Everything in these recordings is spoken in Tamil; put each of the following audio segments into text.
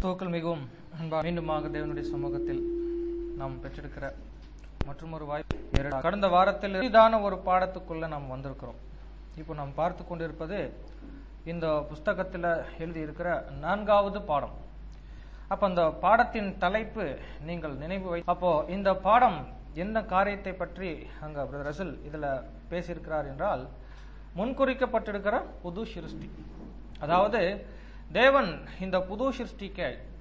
கிறிஸ்துவுக்கள் மிகவும் அன்பா மீண்டுமாக தேவனுடைய சமூகத்தில் நாம் பெற்றெடுக்கிற மற்றும் ஒரு வாய்ப்பு ஏறடா. கடந்த வாரத்தில் எளிதான ஒரு பாடத்துக்குள்ள நாம் வந்திருக்கிறோம் இப்போ நாம் பார்த்து கொண்டிருப்பது இந்த புஸ்தகத்தில் எழுதியிருக்கிற நான்காவது பாடம் அப்ப அந்த பாடத்தின் தலைப்பு நீங்கள் நினைவு வை அப்போ இந்த பாடம் என்ன காரியத்தை பற்றி அங்க பிரதர் ரசல் இதுல பேசியிருக்கிறார் என்றால் முன்குறிக்கப்பட்டிருக்கிற புது சிருஷ்டி அதாவது தேவன் இந்த புது சிருஷ்டிக்க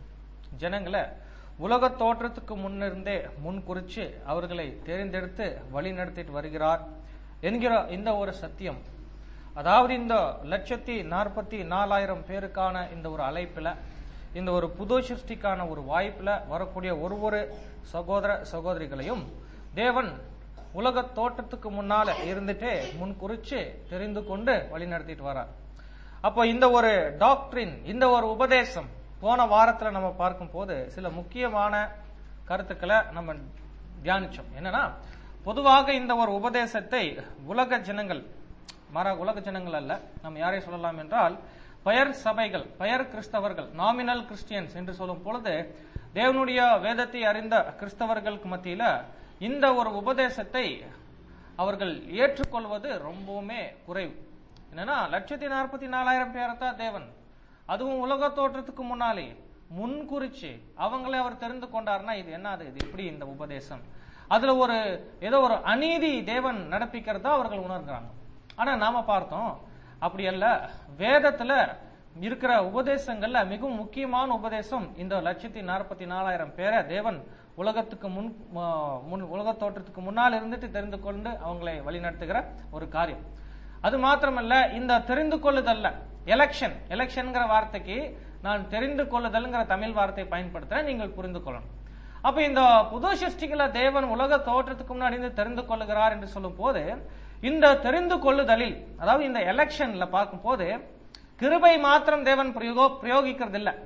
ஜனங்களை உலக தோற்றத்துக்கு முன்னிருந்தே முன் குறிச்சு அவர்களை தேர்ந்தெடுத்து வழி நடத்திட்டு வருகிறார் என்கிற இந்த ஒரு சத்தியம் அதாவது இந்த லட்சத்தி நாற்பத்தி நாலாயிரம் பேருக்கான இந்த ஒரு அழைப்புல இந்த ஒரு புது சிருஷ்டிக்கான ஒரு வாய்ப்புல வரக்கூடிய ஒரு ஒரு சகோதர சகோதரிகளையும் தேவன் உலக தோற்றத்துக்கு முன்னால இருந்துட்டே முன் குறிச்சு தெரிந்து கொண்டு வழி நடத்திட்டு வரார் அப்போ இந்த ஒரு டாக்டரின் இந்த ஒரு உபதேசம் போன வாரத்துல நம்ம பார்க்கும் போது சில முக்கியமான கருத்துக்களை நம்ம தியானிச்சோம் என்னன்னா பொதுவாக இந்த ஒரு உபதேசத்தை உலக ஜனங்கள் மாறாக உலக ஜனங்கள் அல்ல நம்ம யாரை சொல்லலாம் என்றால் பெயர் சபைகள் பெயர் கிறிஸ்தவர்கள் நாமினல் கிறிஸ்டியன்ஸ் என்று சொல்லும் பொழுது தேவனுடைய வேதத்தை அறிந்த கிறிஸ்தவர்களுக்கு மத்தியில இந்த ஒரு உபதேசத்தை அவர்கள் ஏற்றுக்கொள்வது ரொம்பவுமே குறைவு என்னன்னா லட்சத்தி நாற்பத்தி நாலாயிரம் பேரை தான் தேவன் அதுவும் உலக தோற்றத்துக்கு முன்னாலே முன் குறிச்சு அவங்களே அவர் தெரிந்து கொண்டார்னா இது என்னது இது எப்படி இந்த உபதேசம் அதுல ஒரு ஏதோ ஒரு அநீதி தேவன் நடப்பிக்கிறதா அவர்கள் உணர்கிறாங்க ஆனா நாம பார்த்தோம் அப்படி அல்ல வேதத்துல இருக்கிற உபதேசங்கள்ல மிகவும் முக்கியமான உபதேசம் இந்த லட்சத்தி நாற்பத்தி நாலாயிரம் பேரை தேவன் உலகத்துக்கு முன் முன் உலக தோற்றத்துக்கு முன்னால் இருந்துட்டு தெரிந்து கொண்டு அவங்களை வழிநடத்துகிற ஒரு காரியம் அது மாத்திரமல்ல இந்த தெரிந்து கொள்ளுதல்ல எலெக்ஷன் எலெக்ஷன்ங்கிற வார்த்தைக்கு நான் தெரிந்து கொள்ளுதல்ங்கிற தமிழ் வார்த்தையை பயன்படுத்துறேன் நீங்கள் புரிந்து கொள்ளணும் அப்ப இந்த புது சிருஷ்டிகளை தேவன் உலக தோற்றத்துக்கு முன்னாடி இருந்து தெரிந்து கொள்ளுகிறார் என்று சொல்லும் போது இந்த தெரிந்து கொள்ளுதலில் அதாவது இந்த எலெக்ஷன்ல பார்க்கும் போது கிருபை மாத்திரம் தேவன் பிரயோகோ பிரயோகிக்கிறது இல்ல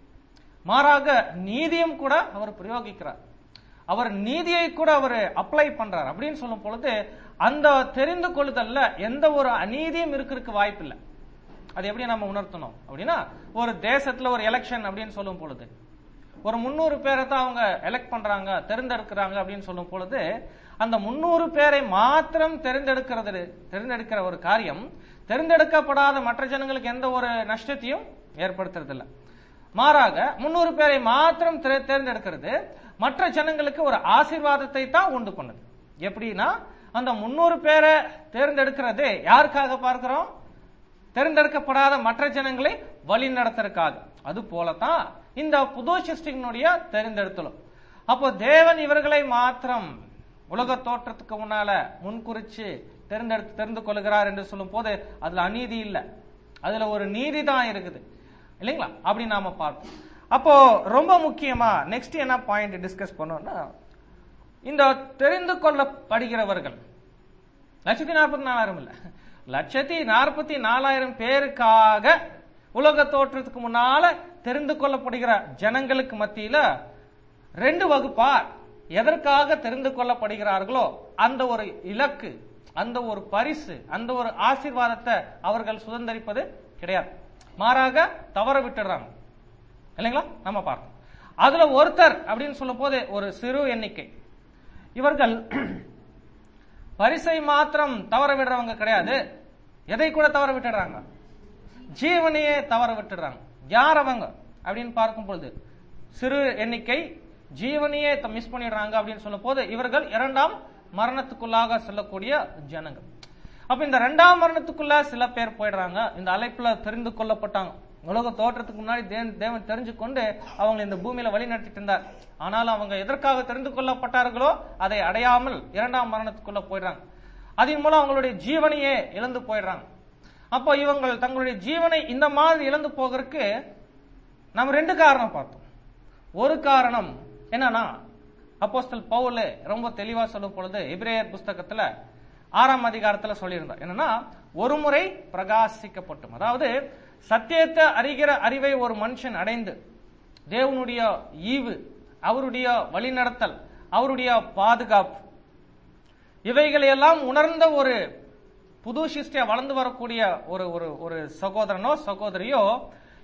மாறாக நீதியும் கூட அவர் பிரயோகிக்கிறார் அவர் நீதியை கூட அவர் அப்ளை பண்றார் அப்படின்னு சொல்லும் பொழுது அந்த தெரிந்து கொள்ளுதல்ல எந்த ஒரு அநீதியும் இருக்கிறதுக்கு வாய்ப்பு இல்லை அது எப்படி நம்ம உணர்த்தணும் அப்படின்னா ஒரு தேசத்துல ஒரு எலெக்ஷன் அப்படின்னு சொல்லும் பொழுது ஒரு முன்னூறு பேரை தான் அவங்க எலெக்ட் பண்றாங்க தேர்ந்தெடுக்கிறாங்க அப்படின்னு சொல்லும் பொழுது அந்த முன்னூறு பேரை மாத்திரம் தேர்ந்தெடுக்கிறது தேர்ந்தெடுக்கிற ஒரு காரியம் தேர்ந்தெடுக்கப்படாத மற்ற ஜனங்களுக்கு எந்த ஒரு நஷ்டத்தையும் ஏற்படுத்துறது இல்லை மாறாக முன்னூறு பேரை மாத்திரம் தேர்ந்தெடுக்கிறது மற்ற ஜனங்களுக்கு ஒரு ஆசீர்வாதத்தை தான் உண்டு பண்ணுது எப்படின்னா அந்த முன்னூறு பேரை தேர்ந்தெடுக்கிறது யாருக்காக பார்க்கிறோம் தேர்ந்தெடுக்கப்படாத மற்ற ஜனங்களை வழி நடத்துறதுக்காக அது போலதான் இந்த புது சிருஷ்டினுடைய தேர்ந்தெடுத்தலும் அப்போ தேவன் இவர்களை மாத்திரம் உலக தோற்றத்துக்கு முன்னால முன்குறிச்சு தேர்ந்தெடுத்து தெரிந்து கொள்கிறார் என்று சொல்லும் போது அதுல அநீதி இல்லை அதுல ஒரு நீதி தான் இருக்குது இல்லைங்களா அப்படி நாம பார்ப்போம் அப்போ ரொம்ப முக்கியமா நெக்ஸ்ட் என்ன பாயிண்ட் டிஸ்கஸ் பண்ணோம்னா இந்த தெரிந்து கொள்ளப்படுகிறவர்கள் லட்சத்தி நாற்பத்தி நாலாயிரம் இல்ல லட்சத்தி நாற்பத்தி நாலாயிரம் பேருக்காக உலக தோற்றத்துக்கு முன்னால தெரிந்து கொள்ளப்படுகிற ஜனங்களுக்கு மத்தியில ரெண்டு வகுப்பார் எதற்காக தெரிந்து கொள்ளப்படுகிறார்களோ அந்த ஒரு இலக்கு அந்த ஒரு பரிசு அந்த ஒரு ஆசீர்வாதத்தை அவர்கள் சுதந்திரிப்பது கிடையாது மாறாக தவற விட்டுடுறாங்க இல்லைங்களா நம்ம பார்க்கணும் அதுல ஒருத்தர் அப்படின்னு சொல்லும் போது ஒரு சிறு எண்ணிக்கை இவர்கள் பரிசை மாத்திரம் தவற விடுறவங்க கிடையாது எதை கூட தவற விட்டுடுறாங்க ஜீவனையே தவற விட்டுடுறாங்க யார் அவங்க அப்படின்னு பார்க்கும் பொழுது சிறு எண்ணிக்கை ஜீவனையே மிஸ் பண்ணிடுறாங்க அப்படின்னு சொல்லும் போது இவர்கள் இரண்டாம் மரணத்துக்குள்ளாக செல்லக்கூடிய ஜனங்கள் அப்ப இந்த இரண்டாம் மரணத்துக்குள்ள சில பேர் போயிடுறாங்க இந்த அழைப்புல தெரிந்து கொள்ளப்பட்டாங்க உலக தோற்றத்துக்கு முன்னாடி தேவன் தெரிஞ்சு கொண்டு அவங்க இந்த பூமியில வழி நடத்திட்டு இருந்தார் ஆனாலும் அவங்க எதற்காக தெரிந்து கொள்ளப்பட்டார்களோ அதை அடையாமல் இரண்டாம் மரணத்துக்குள்ள போயிடுறாங்க அதன் மூலம் அவங்களுடைய ஜீவனையே இழந்து போயிடுறாங்க அப்போ இவங்கள் தங்களுடைய ஜீவனை இந்த மாதிரி இழந்து போகிறதுக்கு நம்ம ரெண்டு காரணம் பார்த்தோம் ஒரு காரணம் என்னன்னா அப்போஸ்தல் பவுல் ரொம்ப தெளிவா சொல்லும் பொழுது இப்ரேயர் புஸ்தகத்துல ஆறாம் அதிகாரத்துல சொல்லியிருந்தார் என்னன்னா ஒரு முறை பிரகாசிக்கப்பட்டும் அதாவது சத்தியத்தை அறிகிற அறிவை ஒரு மனுஷன் அடைந்து தேவனுடைய ஈவு அவருடைய வழிநடத்தல் அவருடைய பாதுகாப்பு இவைகளையெல்லாம் உணர்ந்த ஒரு புது சிஷ்டியா வளர்ந்து வரக்கூடிய ஒரு ஒரு ஒரு சகோதரனோ சகோதரியோ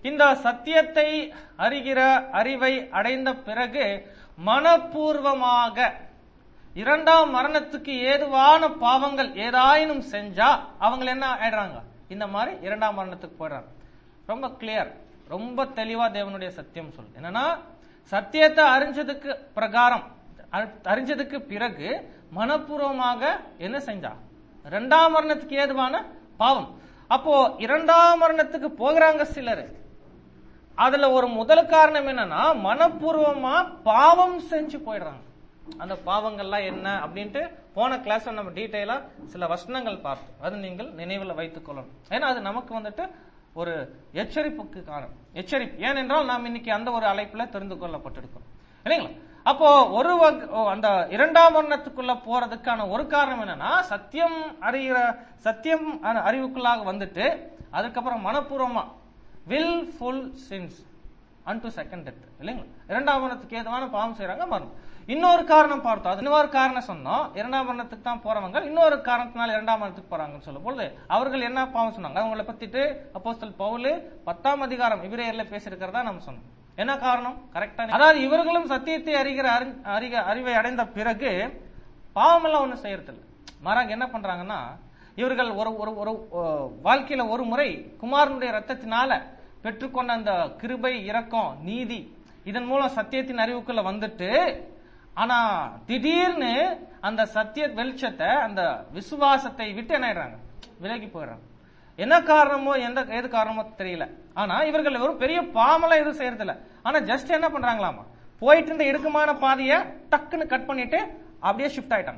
இந்த சத்தியத்தை அறிகிற அறிவை அடைந்த பிறகு மனப்பூர்வமாக இரண்டாம் மரணத்துக்கு ஏதுவான பாவங்கள் ஏதாயினும் செஞ்சா அவங்க என்ன ஆயிடுறாங்க இந்த மாதிரி இரண்டாம் மரணத்துக்கு போயிடுறாங்க ரொம்ப கிளியர் ரொம்ப தெளிவா தேவனுடைய சத்தியம் சொல்லு என்னன்னா சத்தியத்தை அறிஞ்சதுக்கு பிரகாரம் அ- அறிஞ்சதுக்கு பிறகு மனப்பூர்வமாக என்ன செஞ்சா இரண்டாம் மரணத்துக்கு ஏதுவான பாவம் அப்போ இரண்டாம் மரணத்துக்கு போகிறாங்க சிலர் அதுல ஒரு முதல் காரணம் என்னன்னா மனப்பூர்வமா பாவம் செஞ்சு போயிடுறாங்க அந்த பாவங்கள்லாம் என்ன அப்படின்ட்டு போன கிளாஸ் நம்ம டீட்டெயிலா சில வசனங்கள் பார்த்தோம் அது நீங்கள் நினைவில் வைத்துக் கொள்ளணும் ஏன்னா அது நமக்கு வந்துட்டு ஒரு எச்சரிப்புக்கு காரணம் எச்சரிப்பு ஏனென்றால் நாம் இன்னைக்கு அந்த ஒரு அழைப்புல தெரிந்து கொள்ளப்பட்டிருக்கிறோம் இல்லைங்களா அப்போ ஒரு வக- ஓ, அந்த இரண்டாம் வர்ணத்துக்குள்ள போறதுக்கான ஒரு காரணம் என்னன்னா சத்தியம் அறிகிற சத்தியம் அ- அறிவுக்குள்ளாக வந்துட்டு அதுக்கப்புறம் மனப்பூர்வமா wilful sins unto second death இல்லைங்களா இரண்டாம் மரணத்துக்கு ஏதுவான பாவம் செய்றாங்க மரணம் இன்னொரு காரணம் பார்த்தோம் அது இன்னொரு காரணம் சொன்னோம் இரண்டாம் மரணத்துக்கு தான் போறவங்க இன்னொரு காரணத்தினால இரண்டாம் மரணத்துக்கு போறாங்கன்னு சொல்லும் பொழுது அவர்கள் என்ன பாவம் சொன்னாங்க அவங்கள பத்திட்டு அப்போஸ்தல் பவுல் பத்தாம் அதிகாரம் இவரேர்ல பேசியிருக்கிறதா நம்ம சொன்னோம் என்ன காரணம் கரெக்டா அதாவது இவர்களும் சத்தியத்தை அறிகிற அறி- அறிக அறிவை அடைந்த பிறகு பாவமெல்லாம் ஒண்ணும் செய்யறதில்ல மாறாக என்ன பண்றாங்கன்னா இவர்கள் ஒரு ஒரு ஒரு அஹ், வாழ்க்கையில ஒரு முறை குமாரனுடைய ரத்தத்தினால பெற்றுக்கொண்ட அந்த கிருபை இரக்கம் நீதி இதன் மூலம் சத்தியத்தின் அறிவுக்குள்ள வந்துட்டு ஆனா திடீர்னு அந்த சத்திய வெளிச்சத்தை அந்த விசுவாசத்தை விட்டு என்ன ஆயிடுறாங்க விலகி போயிடுறாங்க என்ன காரணமோ எந்த எது காரணமோ தெரியல ஆனா இவர்கள் வெறும் பெரிய பாவமெல்லாம் எதுவும் செய்யறதில்ல ஆனா ஜஸ்ட் என்ன பண்றாங்களாமா போயிட்டு இருந்த இடுக்கமான பாதையை டக்குன்னு கட் பண்ணிட்டு அப்படியே ஷிஃப்ட் ஆயிட்டாங்க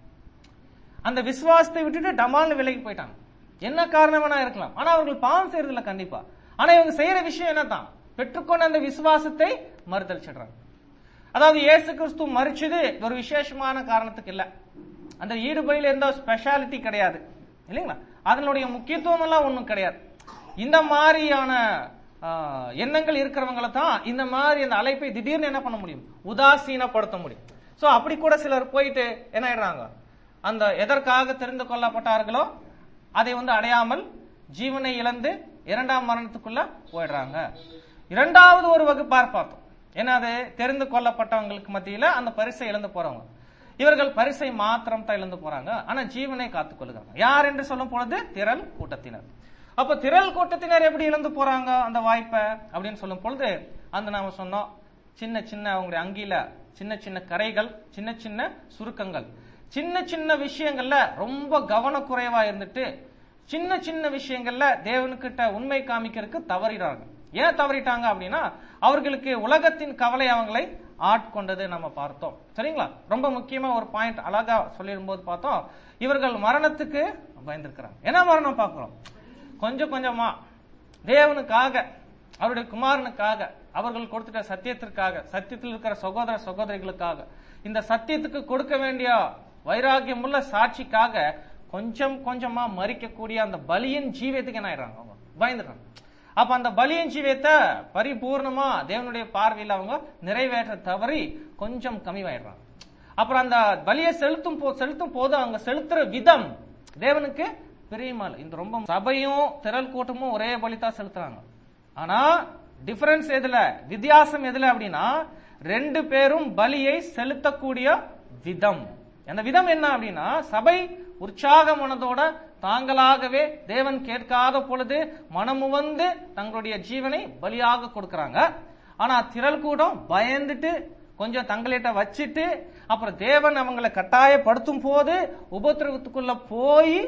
அந்த விசுவாசத்தை விட்டுட்டு டமால்னு விலகி போயிட்டாங்க என்ன காரணம் வேணா இருக்கலாம் ஆனா அவர்கள் பாவம் செய்யறதில்ல கண்டிப்பா ஆனா இவங்க செய்யற விஷயம் என்னதான் பெற்றுக்கொண்ட அந்த விசுவாசத்தை மறுதளிச்சிடுறாங்க அதாவது இயேசு கிறிஸ்து மறிச்சது ஒரு விசேஷமான காரணத்துக்கு இல்ல அந்த ஈடுபையில எந்த ஸ்பெஷாலிட்டி கிடையாது இல்லைங்களா அதனுடைய முக்கியத்துவம் எல்லாம் ஒண்ணும் கிடையாது இந்த மாதிரியான ஆ, எண்ணங்கள் இருக்கிறவங்கள தான் இந்த மாதிரி அந்த அழைப்பை திடீர்னு என்ன பண்ண முடியும் உதாசீனப்படுத்த முடியும் சோ அப்படி கூட சிலர் போயிட்டு என்ன ஆயிடுறாங்க அந்த எதற்காக தெரிந்து கொள்ளப்பட்டார்களோ அதை வந்து அடையாமல் ஜீவனை இழந்து இரண்டாம் மரணத்துக்குள்ள போயிடுறாங்க இரண்டாவது ஒரு வகுப்பார் பார்த்தோம் என்னது தெரிந்து கொள்ளப்பட்டவங்களுக்கு மத்தியில அந்த பரிசை இழந்து போறவங்க இவர்கள் பரிசை மாத்திரம் தான் இழந்து போறாங்க ஆனா ஜீவனை காத்துக் கொள்கிறாங்க யார் என்று சொல்லும் பொழுது திரள் கூட்டத்தினர் அப்ப திரள் கூட்டத்தினர் எப்படி இழந்து போறாங்க அந்த வாய்ப்பை அப்படின்னு சொல்லும் பொழுது அந்த நாம சொன்னோம் சின்ன சின்ன அவங்களுடைய அங்கில சின்ன சின்ன கரைகள் சின்ன சின்ன சுருக்கங்கள் சின்ன சின்ன விஷயங்கள்ல ரொம்ப கவனக்குறைவா இருந்துட்டு சின்ன சின்ன விஷயங்கள்ல தேவனுக்கிட்ட உண்மை காமிக்கிறதுக்கு தவறிடுறாங்க ஏன் தவறிட்டாங்க அப்படின்னா அவர்களுக்கு உலகத்தின் கவலை அவங்களை ஆட்கொண்டது நம்ம பார்த்தோம் சரிங்களா ரொம்ப முக்கியமா ஒரு பாயிண்ட் அழகா சொல்லிடும்போது பார்த்தோம் இவர்கள் மரணத்துக்கு பயந்துருக்கிறாங்க என்ன மரணம் பார்க்கிறோம் கொஞ்சம் கொஞ்சமா தேவனுக்காக அவருடைய குமாரனுக்காக அவர்கள் கொடுத்துட்ட சத்தியத்திற்காக சத்தியத்தில் இருக்கிற சகோதர சகோதரிகளுக்காக இந்த சத்தியத்துக்கு கொடுக்க வேண்டிய வைராகியமுள்ள சாட்சிக்காக கொஞ்சம் கொஞ்சமா மறிக்கக்கூடிய அந்த பலியின் ஜீவியத்துக்கு என்ன ஆயிடுறாங்க அவங்க பயந்துடுறாங்க அப்ப அந்த பலியின் ஜீவியத்தை பரிபூர்ணமா தேவனுடைய பார்வையில் அவங்க நிறைவேற்ற தவறி கொஞ்சம் கம்மியாயிடுறாங்க அப்புறம் அந்த பலியை செலுத்தும் போ செலுத்தும் போது அவங்க செலுத்துற விதம் தேவனுக்கு பிரியமா இல்லை. இந்த ரொம்ப சபையும் திரள் கூட்டமும் ஒரே பலிதான் செலுத்துறாங்க ஆனா டிஃபரன்ஸ் எதுல வித்தியாசம் எதுல அப்படின்னா ரெண்டு பேரும் பலியை செலுத்தக்கூடிய விதம் அந்த விதம் என்ன அப்படின்னா சபை உற்சாக மனதோட தாங்களாகவே தேவன் கேட்காத பொழுது மனமுவந்து தங்களுடைய ஜீவனை பலியாக கொடுக்கறாங்க ஆனா திரள் கூட்டம் பயந்துட்டு கொஞ்சம் தங்களிட்ட வச்சிட்டு அப்புறம் தேவன் அவங்களை கட்டாயப்படுத்தும் போது உபத்திரவத்துக்குள்ள போய்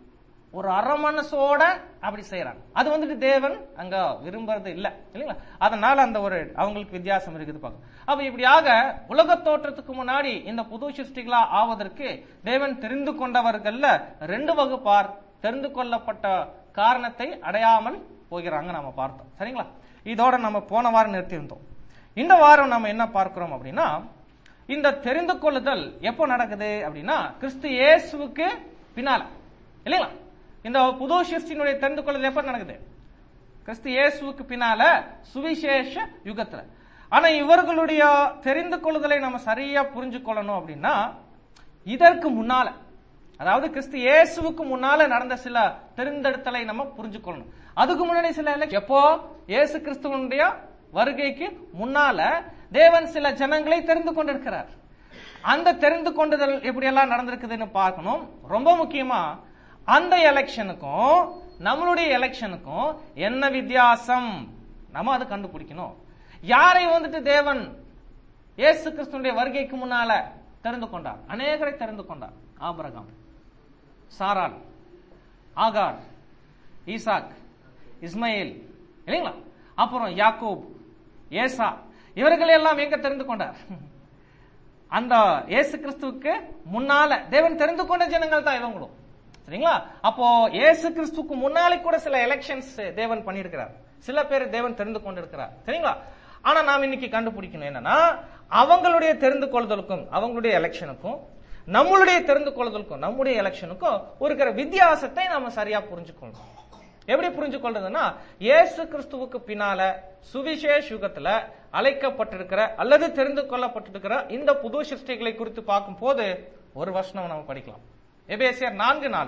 ஒரு அரை மனசோட அப்படி செய்யறாங்க அது வந்துட்டு தேவன் அங்க விரும்புறது இல்ல இல்லைங்களா அதனால அந்த ஒரு அவங்களுக்கு வித்தியாசம் இருக்குது பார்க்க அப்ப இப்படியாக உலக தோற்றத்துக்கு முன்னாடி இந்த புது சிருஷ்டிகளா ஆவதற்கு தேவன் தெரிந்து கொண்டவர்கள்ல ரெண்டு வகுப்பார் தெரிந்து கொள்ளப்பட்ட காரணத்தை அடையாமல் போகிறாங்க நாம பார்த்தோம் சரிங்களா இதோட நம்ம போன வாரம் நிறுத்தியிருந்தோம் இந்த வாரம் நம்ம என்ன பார்க்கிறோம் அப்படின்னா இந்த தெரிந்து கொள்ளுதல் எப்போ நடக்குது அப்படின்னா கிறிஸ்து இயேசுவுக்கு பின்னால இல்லைங்களா இந்த புது சிருஷ்டியினுடைய தெரிந்து கொள்ளுதல் எப்ப நடக்குது கிறிஸ்து இயேசுவுக்கு பின்னால சுவிசேஷ யுகத்துல ஆனா இவர்களுடைய தெரிந்து கொள்ளுதலை நம்ம சரியா புரிஞ்சு கொள்ளணும் அப்படின்னா இதற்கு முன்னால அதாவது கிறிஸ்து இயேசுவுக்கு முன்னால நடந்த சில தெரிந்தெடுத்தலை நம்ம புரிஞ்சுக்கொள்ளணும் அதுக்கு முன்னாடி சில election- எப்போ இயேசு கிறிஸ்துவனுடைய வருகைக்கு முன்னால தேவன் சில ஜனங்களை தெரிந்து கொண்டிருக்கிறார் அந்த தெரிந்து கொண்டுதல் எப்படி எல்லாம் நடந்திருக்குதுன்னு பார்க்கணும் ரொம்ப முக்கியமா அந்த எலெக்ஷனுக்கும் நம்மளுடைய எலெக்ஷனுக்கும் என்ன வித்தியாசம் நம்ம அதை கண்டுபிடிக்கணும் யாரை வந்துட்டு தேவன் இயேசு கிறிஸ்துனுடைய வருகைக்கு முன்னால தெரிந்து கொண்டார் அநேகரை தெரிந்து கொண்டார் ஆபிரகாம் சாராள் ஆகார் ஈசாக் இஸ்மாயில் இல்லைங்களா அப்புறம் யாக்கூப் ஏசா இவர்களை எல்லாம் எங்க தெரிந்து கொண்டார் அந்த இயேசு கிறிஸ்துவுக்கு முன்னால தேவன் தெரிந்து கொண்ட ஜனங்கள் தான் இவங்களும் சரிங்களா அப்போ இயேசு கிறிஸ்துவுக்கு முன்னாலே கூட சில எலெக்ஷன்ஸ் தேவன் பண்ணியிருக்கிறார் சில பேர் தேவன் தெரிந்து கொண்டிருக்கிறார் சரிங்களா ஆனா நாம் இன்னைக்கு கண்டுபிடிக்கணும் என்னன்னா அவங்களுடைய தெரிந்து கொள்ளுதலுக்கும் அவங்களுடைய எலெக்ஷனுக்கும் நம்மளுடைய தெரிந்து கொள்ளுதலுக்கும் நம்முடைய எலெக்ஷனுக்கும் இருக்கிற வித்தியாசத்தை நாம சரியா புரிஞ்சுக்கணும் எப்படி புரிஞ்சு கொள்றதுன்னா இயேசு கிறிஸ்துவுக்கு பின்னால சுவிசேஷ யுகத்துல அழைக்கப்பட்டிருக்கிற அல்லது தெரிந்து கொள்ளப்பட்டிருக்கிற இந்த புது சிருஷ்டிகளை குறித்து பார்க்கும் போது ஒரு வருஷம் நம்ம படிக்கலாம் எபேசியர் நான்கு நாள்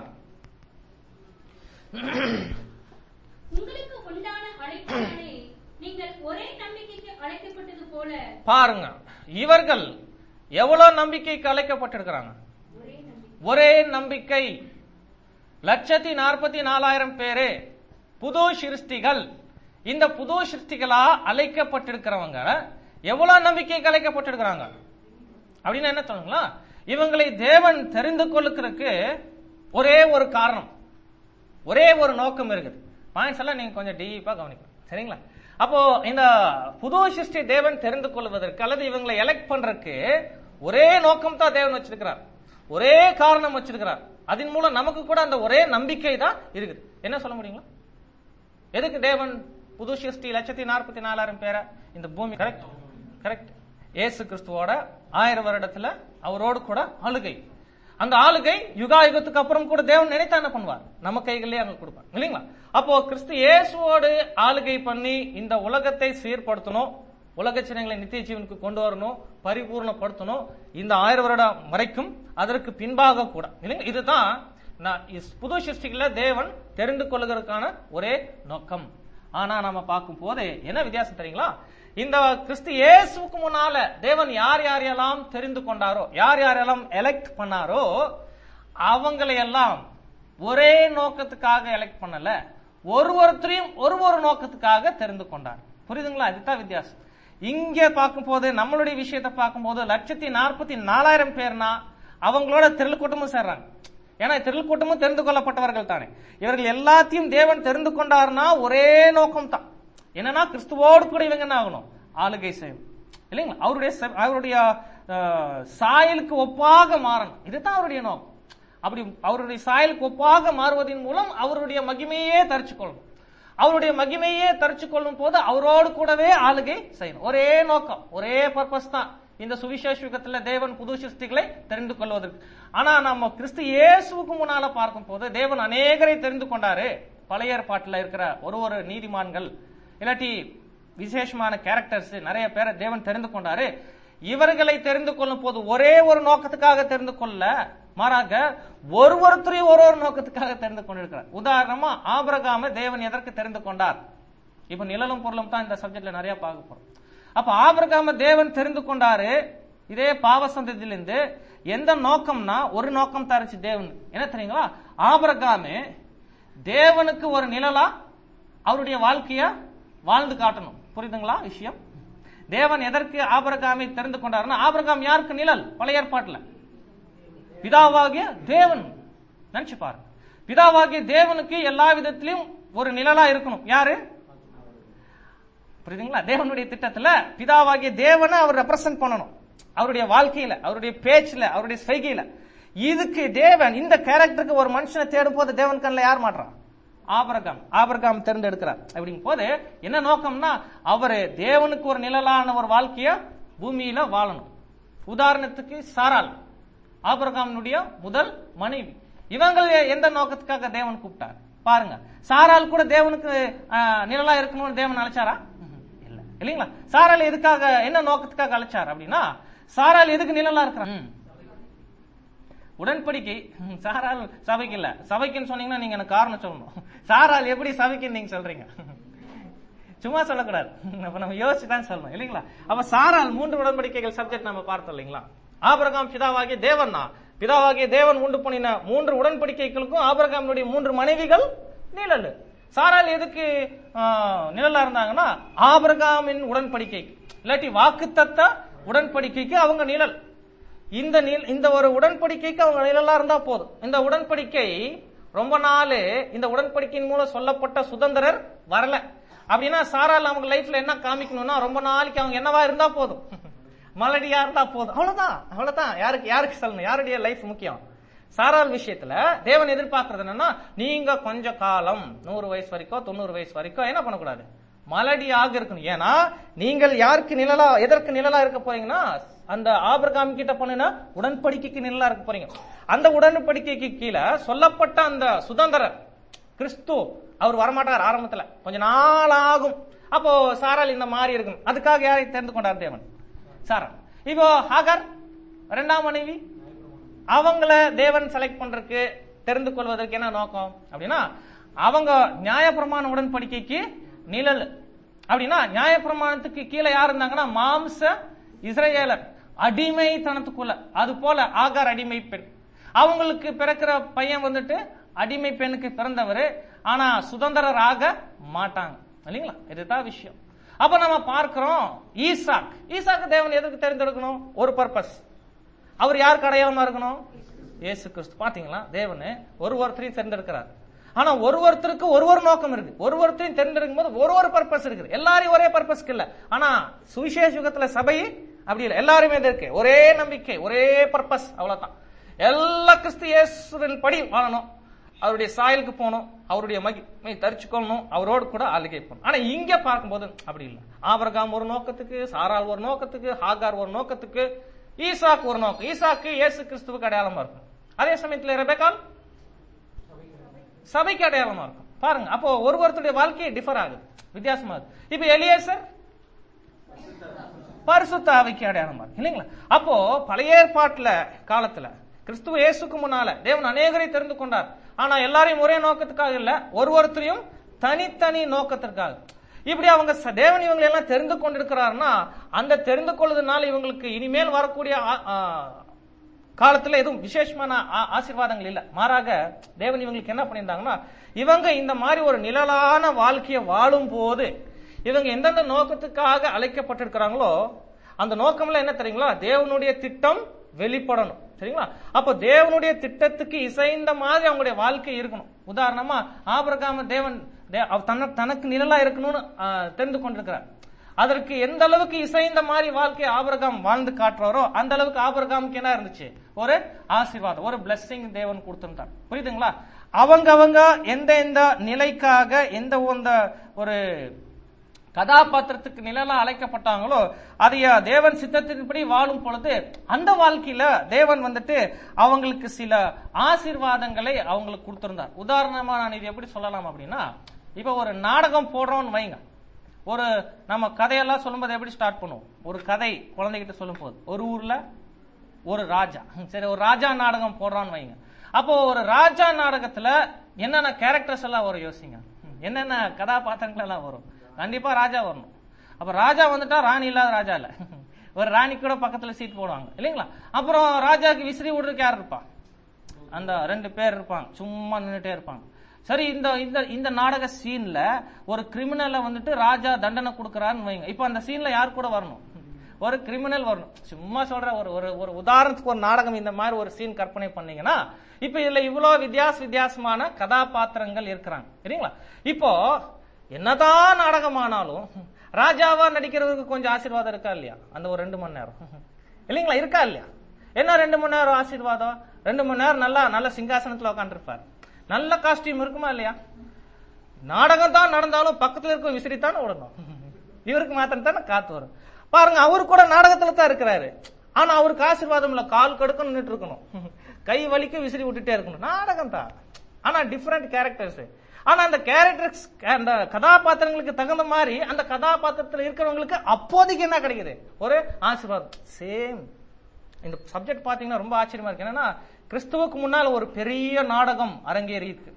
உங்களுக்கு உண்டான அழைப்பினாலே நீங்கள் ஒரே நம்பிக்கைக்கு அழைக்கப்பட்டது போல பாருங்க இவர்கள் எவ்வளவு நம்பிக்கைக்கு அழைக்கப்பட்டிருக்கிறாங்க ஒரே நம்பிக்கை ஒரே நம்பிக்கை லட்சத்தி நாற்பத்தி நாலாயிரம் பேரு புது சிருஷ்டிகள் இந்த புது சிருஷ்டிகளா அழைக்கப்பட்டிருக்கிறவங்க எவ்வளவு நம்பிக்கைக்கு அழைக்கப்பட்டிருக்கிறாங்க அப்படின்னு என்ன சொல்லுங்களா இவங்களை தேவன் தெரிந்து கொள்ளுக்கிறதுக்கு ஒரே ஒரு காரணம் ஒரே ஒரு நோக்கம் இருக்குது பாயிண்ட்ஸ் எல்லாம் நீங்க கொஞ்சம் டீப்பா கவனிக்கணும் சரிங்களா அப்போ இந்த புது சிருஷ்டி தேவன் தெரிந்து கொள்வதற்கு அல்லது இவங்களை எலெக்ட் பண்றதுக்கு ஒரே நோக்கம் தான் தேவன் வச்சிருக்கிறார் ஒரே காரணம் வச்சிருக்கிறார் அதன் மூலம் நமக்கு கூட அந்த ஒரே நம்பிக்கை தான் இருக்குது என்ன சொல்ல முடியுங்களா எதுக்கு தேவன் புது சிருஷ்டி லட்சத்தி நாற்பத்தி நாலாயிரம் பேரை இந்த பூமி கரெக்ட் கரெக்ட் இயேசு கிறிஸ்துவோட ஆயிரம் வருடத்துல அவரோடு கூட ஆளுகை அந்த ஆளுகை யுகா யுகத்துக்கு அப்புறம் கூட தேவன் நினைத்தா என்ன பண்ணுவார் நம்ம கைகளிலே அங்க கொடுப்பார் இல்லைங்களா அப்போ கிறிஸ்து இயேசுவோடு ஆளுகை பண்ணி இந்த உலகத்தை சீர்படுத்தணும் உலக ஜனங்களை நித்திய ஜீவனுக்கு கொண்டு வரணும் பரிபூர்ணப்படுத்தணும் இந்த ஆயிரம் வருடம் வரைக்கும் அதற்கு பின்பாக கூட இல்லைங்களா இதுதான் நான் இஸ்- புது சிருஷ்டிகள தேவன் தெரிந்து கொள்ளுகிறதுக்கான ஒரே நோக்கம் ஆனா நம்ம பார்க்கும் போது என்ன வித்தியாசம் தெரியுங்களா இந்த கிறிஸ்து இயேசுவுக்கு முன்னால தேவன் யார் யாரெல்லாம் தெரிந்து கொண்டாரோ யார் யாரெல்லாம் எலெக்ட் பண்ணாரோ அவங்களை எல்லாம் ஒரே நோக்கத்துக்காக எலெக்ட் பண்ணல ஒரு ஒருத்தரையும் ஒரு ஒரு நோக்கத்துக்காக தெரிந்து கொண்டார் புரியுதுங்களா இதுதான் வித்தியாசம் இங்க பார்க்கும்போது நம்மளுடைய விஷயத்தை பார்க்கும்போது லட்சத்தி நாற்பத்தி நாலாயிரம் பேர்னா அவங்களோட திரள் கூட்டமும் சேர்றாங்க ஏன்னா திரள் கூட்டமும் தெரிந்து கொள்ளப்பட்டவர்கள் தானே இவர்கள் எல்லாத்தையும் தேவன் தெரிந்து கொண்டாருன்னா ஒரே நோக்கம் தான் என்னன்னா கிறிஸ்துவோடு கூட இவங்க என்ன ஆகணும் ஆளுகை செய்யணும் இல்லைங்களா அவருடைய செ- அவருடைய அஹ், சாயலுக்கு ஒப்பாக மாறணும் இதுதான் அவருடைய நோக்கம் அப்படி அவருடைய சாயலுக்கு ஒப்பாக மாறுவதன் மூலம் அவருடைய மகிமையே தரிச்சு கொள்ளணும் அவருடைய மகிமையே தரிச்சு கொள்ளும் போது அவரோடு கூடவே ஆளுகை செய்யணும் ஒரே நோக்கம் ஒரே பர்பஸ் தான் இந்த சுவிசேஷ யுகத்துல தேவன் புது சிருஷ்டிகளை தெரிந்து கொள்வதற்கு ஆனா நம்ம கிறிஸ்து இயேசுவுக்கு முன்னால பார்க்கும் போது தேவன் அநேகரை தெரிந்து கொண்டாரு பழைய ஏற்பாட்டுல இருக்கிற ஒரு ஒரு நீதிமான்கள் இல்லாட்டி விசேஷமான கேரக்டர்ஸ் நிறைய பேரை தேவன் தெரிந்து கொண்டாரு இவர்களை தெரிந்து கொள்ளும் போது ஒரே ஒரு நோக்கத்துக்காக தெரிந்து கொள்ள மாறாக ஒரு ஒருத்தரையும் ஒரு ஒரு நோக்கத்துக்காக தெரிந்து கொண்டிருக்கிறார் உதாரணமா ஆபிரகாம தேவன் எதற்கு தெரிந்து கொண்டார் இப்ப நிழலும் பொருளும் தான் இந்த சப்ஜெக்ட்ல நிறைய பார்க்க போறோம் அப்ப ஆபிரகாம தேவன் தெரிந்து கொண்டாரு இதே பாவ சந்ததியிலிருந்து எந்த நோக்கம்னா ஒரு நோக்கம் தரிச்சு தேவன் என்ன தெரியுங்களா ஆபிரகாமு தேவனுக்கு ஒரு நிழலா அவருடைய வாழ்க்கைய வாழ்ந்து காட்டணும் புரியுதுங்களா விஷயம் தேவன் எதற்கு ஆபிரகாமை தெரிந்து கொண்டாருன்னா ஆபிரகாம் யாருக்கு நிழல் பழைய ஏற்பாட்டுல பிதாவாகிய தேவன் நினைச்சு பாருங்க பிதாவாகிய தேவனுக்கு எல்லா விதத்திலும் ஒரு நிழலா இருக்கணும் யாரு புரியுதுங்களா தேவனுடைய திட்டத்துல பிதாவாகிய தேவனை அவர் ரெப்ரசன்ட் பண்ணணும் அவருடைய வாழ்க்கையில அவருடைய பேச்சுல அவருடைய செய்கையில இதுக்கு தேவன் இந்த கேரக்டருக்கு ஒரு மனுஷனை தேடும் போது தேவன் கண்ணில் யார் மாட்றான் ஆபரகாம் ஆபரகாம் தேர்ந்தெடுக்கிறார் அப்படிங்கும் போது என்ன நோக்கம்னா அவரு தேவனுக்கு ஒரு நிழலான ஒரு வாழ்க்கைய பூமியில வாழணும் உதாரணத்துக்கு சாராள் ஆபிரகாமினுடைய முதல் மனைவி இவங்கள் எந்த நோக்கத்துக்காக தேவன் கூப்பிட்டார் பாருங்க சாரால் கூட தேவனுக்கு ஆஹ், நிழலா இருக்கணும்னு தேவன் அழைச்சாரா ம்ஹும். இல்ல இல்லைங்களா சாரால் எதுக்காக என்ன நோக்கத்துக்காக அழைச்சார் அப்படின்னா சாரால் எதுக்கு நிழலா இருக்கிறான் ம். உடன்படிக்கை ம், சாரால் சபைக்கு இல்ல சபைக்குன்னு சொன்னீங்கன்னா நீங்க எனக்கு காரணம் சொல்லணும் சாரால் எப்படி சபைக்குன்னு நீங்க சொல்றீங்க சும்மா சொல்லக்கூடாது அப்ப நம்ம யோசிச்சு தான் சொல்லணும் இல்லைங்களா அப்ப சாரால் மூன்று உடன்படிக்கைகள் சப்ஜெக்ட் நம்ம பார்த்தோம் இல்லைங்களா ஆபிரகாம் பிதாவாகிய தேவன் தான் பிதாவாகிய தேவன் உண்டு பண்ணின மூன்று உடன்படிக்கைகளுக்கும் ஆபிரகாமினுடைய மூன்று மனைவிகள் நிழல் சாரால் எதுக்கு ஆ, நிழலா இருந்தாங்கன்னா ஆபிரகாமின் உடன்படிக்கை இல்லாட்டி வாக்குத்தத்த உடன்படிக்கைக்கு அவங்க நிழல் இந்த நில- இந்த ஒரு உடன்படிக்கைக்கு அவங்க நிழலா இருந்தா போதும் இந்த உடன்படிக்கை ரொம்ப நாள் இந்த உடன்படிக்கையின் மூலம் சொல்லப்பட்ட சுதந்திரர் வரல அப்படின்னா சாரால் அவங்க லைஃப்ல என்ன காமிக்கணும்னா ரொம்ப நாளைக்கு அவங்க என்னவா இருந்தா போதும் மலடியா இருந்தா போதும் அவ்வளவுதான் அவ்வளவுதான் யாருக்கு யாருக்கு சொல்லணும் யாருடைய லைஃப் முக்கியம் சாரால் விஷயத்துல தேவன் எதிர்பார்க்கறது என்னன்னா நீங்க கொஞ்ச காலம் நூறு வயசு வரைக்கும் தொண்ணூறு வயசு வரைக்கும் என்ன பண்ணக்கூடாது மலடியாக இருக்கணும் ஏன்னா நீங்கள் யாருக்கு நிழலா எதற்கு நிழலா இருக்க போறீங்கன்னா அந்த ஆபிரகாம் கிட்ட பண்ணின உடன்படிக்கைக்கு நிழலா இருக்க போறீங்க அந்த உடன்படிக்கைக்கு கீழே சொல்லப்பட்ட அந்த சுதந்திரர் கிறிஸ்து அவர் வரமாட்டார் ஆரம்பத்துல கொஞ்ச நாள் ஆகும் அப்போ சாரால் இந்த மாதிரி இருக்கணும் அதுக்காக யாரை தெரிந்து கொண்டார் தேவன் சாரா இப்போ ஹாகர் இரண்டாம் மனைவி அவங்கள தேவன் செலக்ட் பண்றதுக்கு தெரிந்து கொள்வதற்கு என்ன நோக்கம் அப்படின்னா அவங்க நியாயப்பிரமாண உடன்படிக்கைக்கு நிழல் அப்படின்னா நியாயப்பிரமாணத்துக்கு கீழே யார் இருந்தாங்கன்னா மாம்ச இஸ்ரேலர் அடிமைத்தனத்துக்குள்ள அது போல ஆகார் அடிமை பெண் அவங்களுக்கு பிறக்கிற பையன் வந்துட்டு அடிமை பெண்ணுக்கு பிறந்தவர் ஆனா சுதந்திரர் ஆக மாட்டாங்க இல்லைங்களா இதுதான் விஷயம் அப்ப நம்ம பார்க்கிறோம் ஈசாக் ஈசாக்கு தேவன் எதுக்கு தெரிந்தெடுக்கணும் ஒரு பர்பஸ் அவர் யாருக்கு அடையாளமா இருக்கணும் இயேசு கிறிஸ்து பாத்தீங்களா தேவனு ஒரு ஒருத்தரையும் தேர்ந்தெடுக்கிறார் ஆனா ஒரு ஒருத்தருக்கு ஒரு ஒரு நோக்கம் இருக்கு ஒரு ஒருத்தரையும் தேர்ந்தெடுக்கும் போது ஒரு ஒரு பர்பஸ் இருக்குது எல்லாரையும் ஒரே பர்பஸ்க்கு இல்ல ஆனா சுவிசேஷ யுகத்துல சபை அப்படி இல்லை எல்லாருமே இது இருக்கு ஒரே நம்பிக்கை ஒரே பர்பஸ் அவ்வளவுதான் எல்லா கிறிஸ்து இயேசுவின் படி வாழணும் அவருடைய சாயலுக்கு போகணும் அவருடைய மகிமை தரிச்சுக்கொள்ளணும் அவரோடு கூட ஆளுகை போகணும் ஆனா இங்க பார்க்கும்போது அப்படி இல்லை ஆபரகாம் ஒரு நோக்கத்துக்கு சாரால் ஒரு நோக்கத்துக்கு ஹாகார் ஒரு நோக்கத்துக்கு ஈசாக்கு ஒரு நோக்கம் ஈசாக்கு இயேசு கிறிஸ்துவுக்கு அடையாளமா இருக்கும் அதே சமயத்துல ரெபேக்கால் சபைக்கு அடையாளமா இருக்கும் பாருங்க அப்போ ஒரு ஒருத்தருடைய வாழ்க்கையை டிஃபர் ஆகுது வித்தியாசமா இருக்கு இப்ப எலியேசர் பரிசுத்த ஆவிக்கு அடையாளமா இருக்கு இல்லைங்களா அப்போ பழைய ஏற்பாட்டுல காலத்துல கிறிஸ்துவ இயேசுக்கு முன்னால தேவன் அநேகரை தெரிந்து கொண்டார் ஆனா எல்லாரையும் ஒரே நோக்கத்துக்காக இல்ல ஒரு ஒருத்தரையும் தனித்தனி நோக்கத்திற்காக இப்படி அவங்க ச- தேவன் இவங்களை எல்லாம் தெரிந்து கொண்டிருக்கிறாருன்னா அந்த தெரிந்து கொள்வதனால இவங்களுக்கு இனிமேல் வரக்கூடிய ஆ- ஆ, காலத்துல எதுவும் விசேஷமான ஆ- ஆசீர்வாதங்கள் இல்ல மாறாக தேவன் இவங்களுக்கு என்ன பண்ணியிருந்தாங்கன்னா இவங்க இந்த மாதிரி ஒரு நிழலான வாழ்க்கையை வாழும் போது இவங்க எந்தெந்த நோக்கத்துக்காக அழைக்கப்பட்டிருக்கிறாங்களோ அந்த நோக்கம்ல என்ன தெரியுங்களா தேவனுடைய திட்டம் வெளிப்படணும் சரிங்களா அப்ப தேவனுடைய திட்டத்துக்கு இசைந்த மாதிரி அவங்களுடைய வாழ்க்கை இருக்கணும் உதாரணமா ஆபிரகாம தேவன் தே- அவ தன்ன- தனக்கு நிழலா இருக்கணும்னு ஆ, தெரிந்து கொண்டிருக்கிறார் அதற்கு எந்த அளவுக்கு இசைந்த மாதிரி வாழ்க்கையை ஆபிரகாம் வாழ்ந்து காட்டுறாரோ அந்த அளவுக்கு ஆபிரகாமுக்கு என்ன இருந்துச்சு ஒரு ஆசீர்வாதம் ஒரு blessing தேவன் கொடுத்திருந்தார் புரியுதுங்களா அவங்க அவங்க எந்த எந்த நிலைக்காக எந்த எந்த ஒரு கதாபாத்திரத்துக்கு நிழலா அழைக்கப்பட்டாங்களோ அதைய தேவன் சித்தத்தின்படி வாழும் பொழுது அந்த வாழ்க்கையில தேவன் வந்துட்டு அவங்களுக்கு சில ஆசீர்வாதங்களை அவங்களுக்கு கொடுத்திருந்தார் உதாரணமா நான் இது எப்படி சொல்லலாம் அப்படின்னா இப்ப ஒரு நாடகம் போடுறோம்னு வைங்க ஒரு நம்ம கதையெல்லாம் சொல்லும்போது எப்படி ஸ்டார்ட் பண்ணுவோம் ஒரு கதை குழந்தைகிட்ட சொல்லும் போது ஒரு ஊர்ல ஒரு ராஜா சரி ஒரு ராஜா நாடகம் போடுறான்னு வைங்க அப்போ ஒரு ராஜா நாடகத்துல என்னென்ன கேரக்டர்ஸ் எல்லாம் வரும் யோசிங்க என்னென்ன கதாபாத்திரங்கள் எல்லாம் வரும் கண்டிப்பா ராஜா வரணும் அப்ப ராஜா வந்துட்டா ராணி இல்லாத ராஜா இல்ல ஒரு ராணி கூட பக்கத்துல சீட் போடுவாங்க இல்லைங்களா அப்புறம் ராஜாக்கு விசிறி விடுறதுக்கு யார் இருப்பா அந்த ரெண்டு பேர் இருப்பாங்க சும்மா நின்னுட்டே இருப்பாங்க சரி இந்த இந்த இந்த நாடக சீன்ல ஒரு கிரிமினலை வந்துட்டு ராஜா தண்டனை கொடுக்கறான்னு வைங்க இப்ப அந்த சீன்ல யார் கூட வரணும் ஒரு கிரிமினல் வரணும் சும்மா சொல்ற ஒரு ஒரு ஒரு உதாரணத்துக்கு ஒரு நாடகம் இந்த மாதிரி ஒரு சீன் கற்பனை பண்ணீங்கன்னா இப்ப இதுல இவ்வளவு வித்தியாச வித்தியாசமான கதாபாத்திரங்கள் இருக்கிறாங்க சரிங்களா இப்போ என்னதான் நாடகமானாலும் ராஜாவா நடிக்கிறதுக்கு கொஞ்சம் ஆசீர்வாதம் இருக்கா இல்லையா அந்த ஒரு ரெண்டு மணி நேரம் இல்லைங்களா இருக்கா இல்லையா என்ன ரெண்டு மணி நேரம் ஆசீர்வாதம் ரெண்டு மணி நேரம் நல்லா நல்ல சிங்காசனத்துல உட்காந்துருப்பார் நல்ல காஸ்டியூம் இருக்குமா இல்லையா நாடகம் தான் நடந்தாலும் பக்கத்துல இருக்க விசிறித்தானே விடணும் இவருக்கு மாத்திரம் தானே காத்து வரும் பாருங்க அவரு கூட நாடகத்துல தான் இருக்கிறாரு ஆனா அவருக்கு ஆசீர்வாதம் இல்ல கால் கடுக்க நின்னுட்டு இருக்கணும் கை வலிக்க விசிறி விட்டுட்டே இருக்கணும் நாடகம் தான் ஆனா டிஃப்ரெண்ட் கேரக்டர்ஸ் ஆனா அந்த கேரக்டர்ஸ் அந்த கதாபாத்திரங்களுக்கு தகுந்த மாதிரி அந்த கதாபாத்திரத்துல இருக்கிறவங்களுக்கு அப்போதைக்கு என்ன கிடைக்குது ஒரு ஆசீர்வாதம் சேம் இந்த சப்ஜெக்ட் பாத்தீங்கன்னா ரொம்ப ஆச்சரியமா இருக்கு என்னன்னா கிறிஸ்துவுக்கு முன்னால் ஒரு பெரிய நாடகம் அரங்கேறி இருக்கு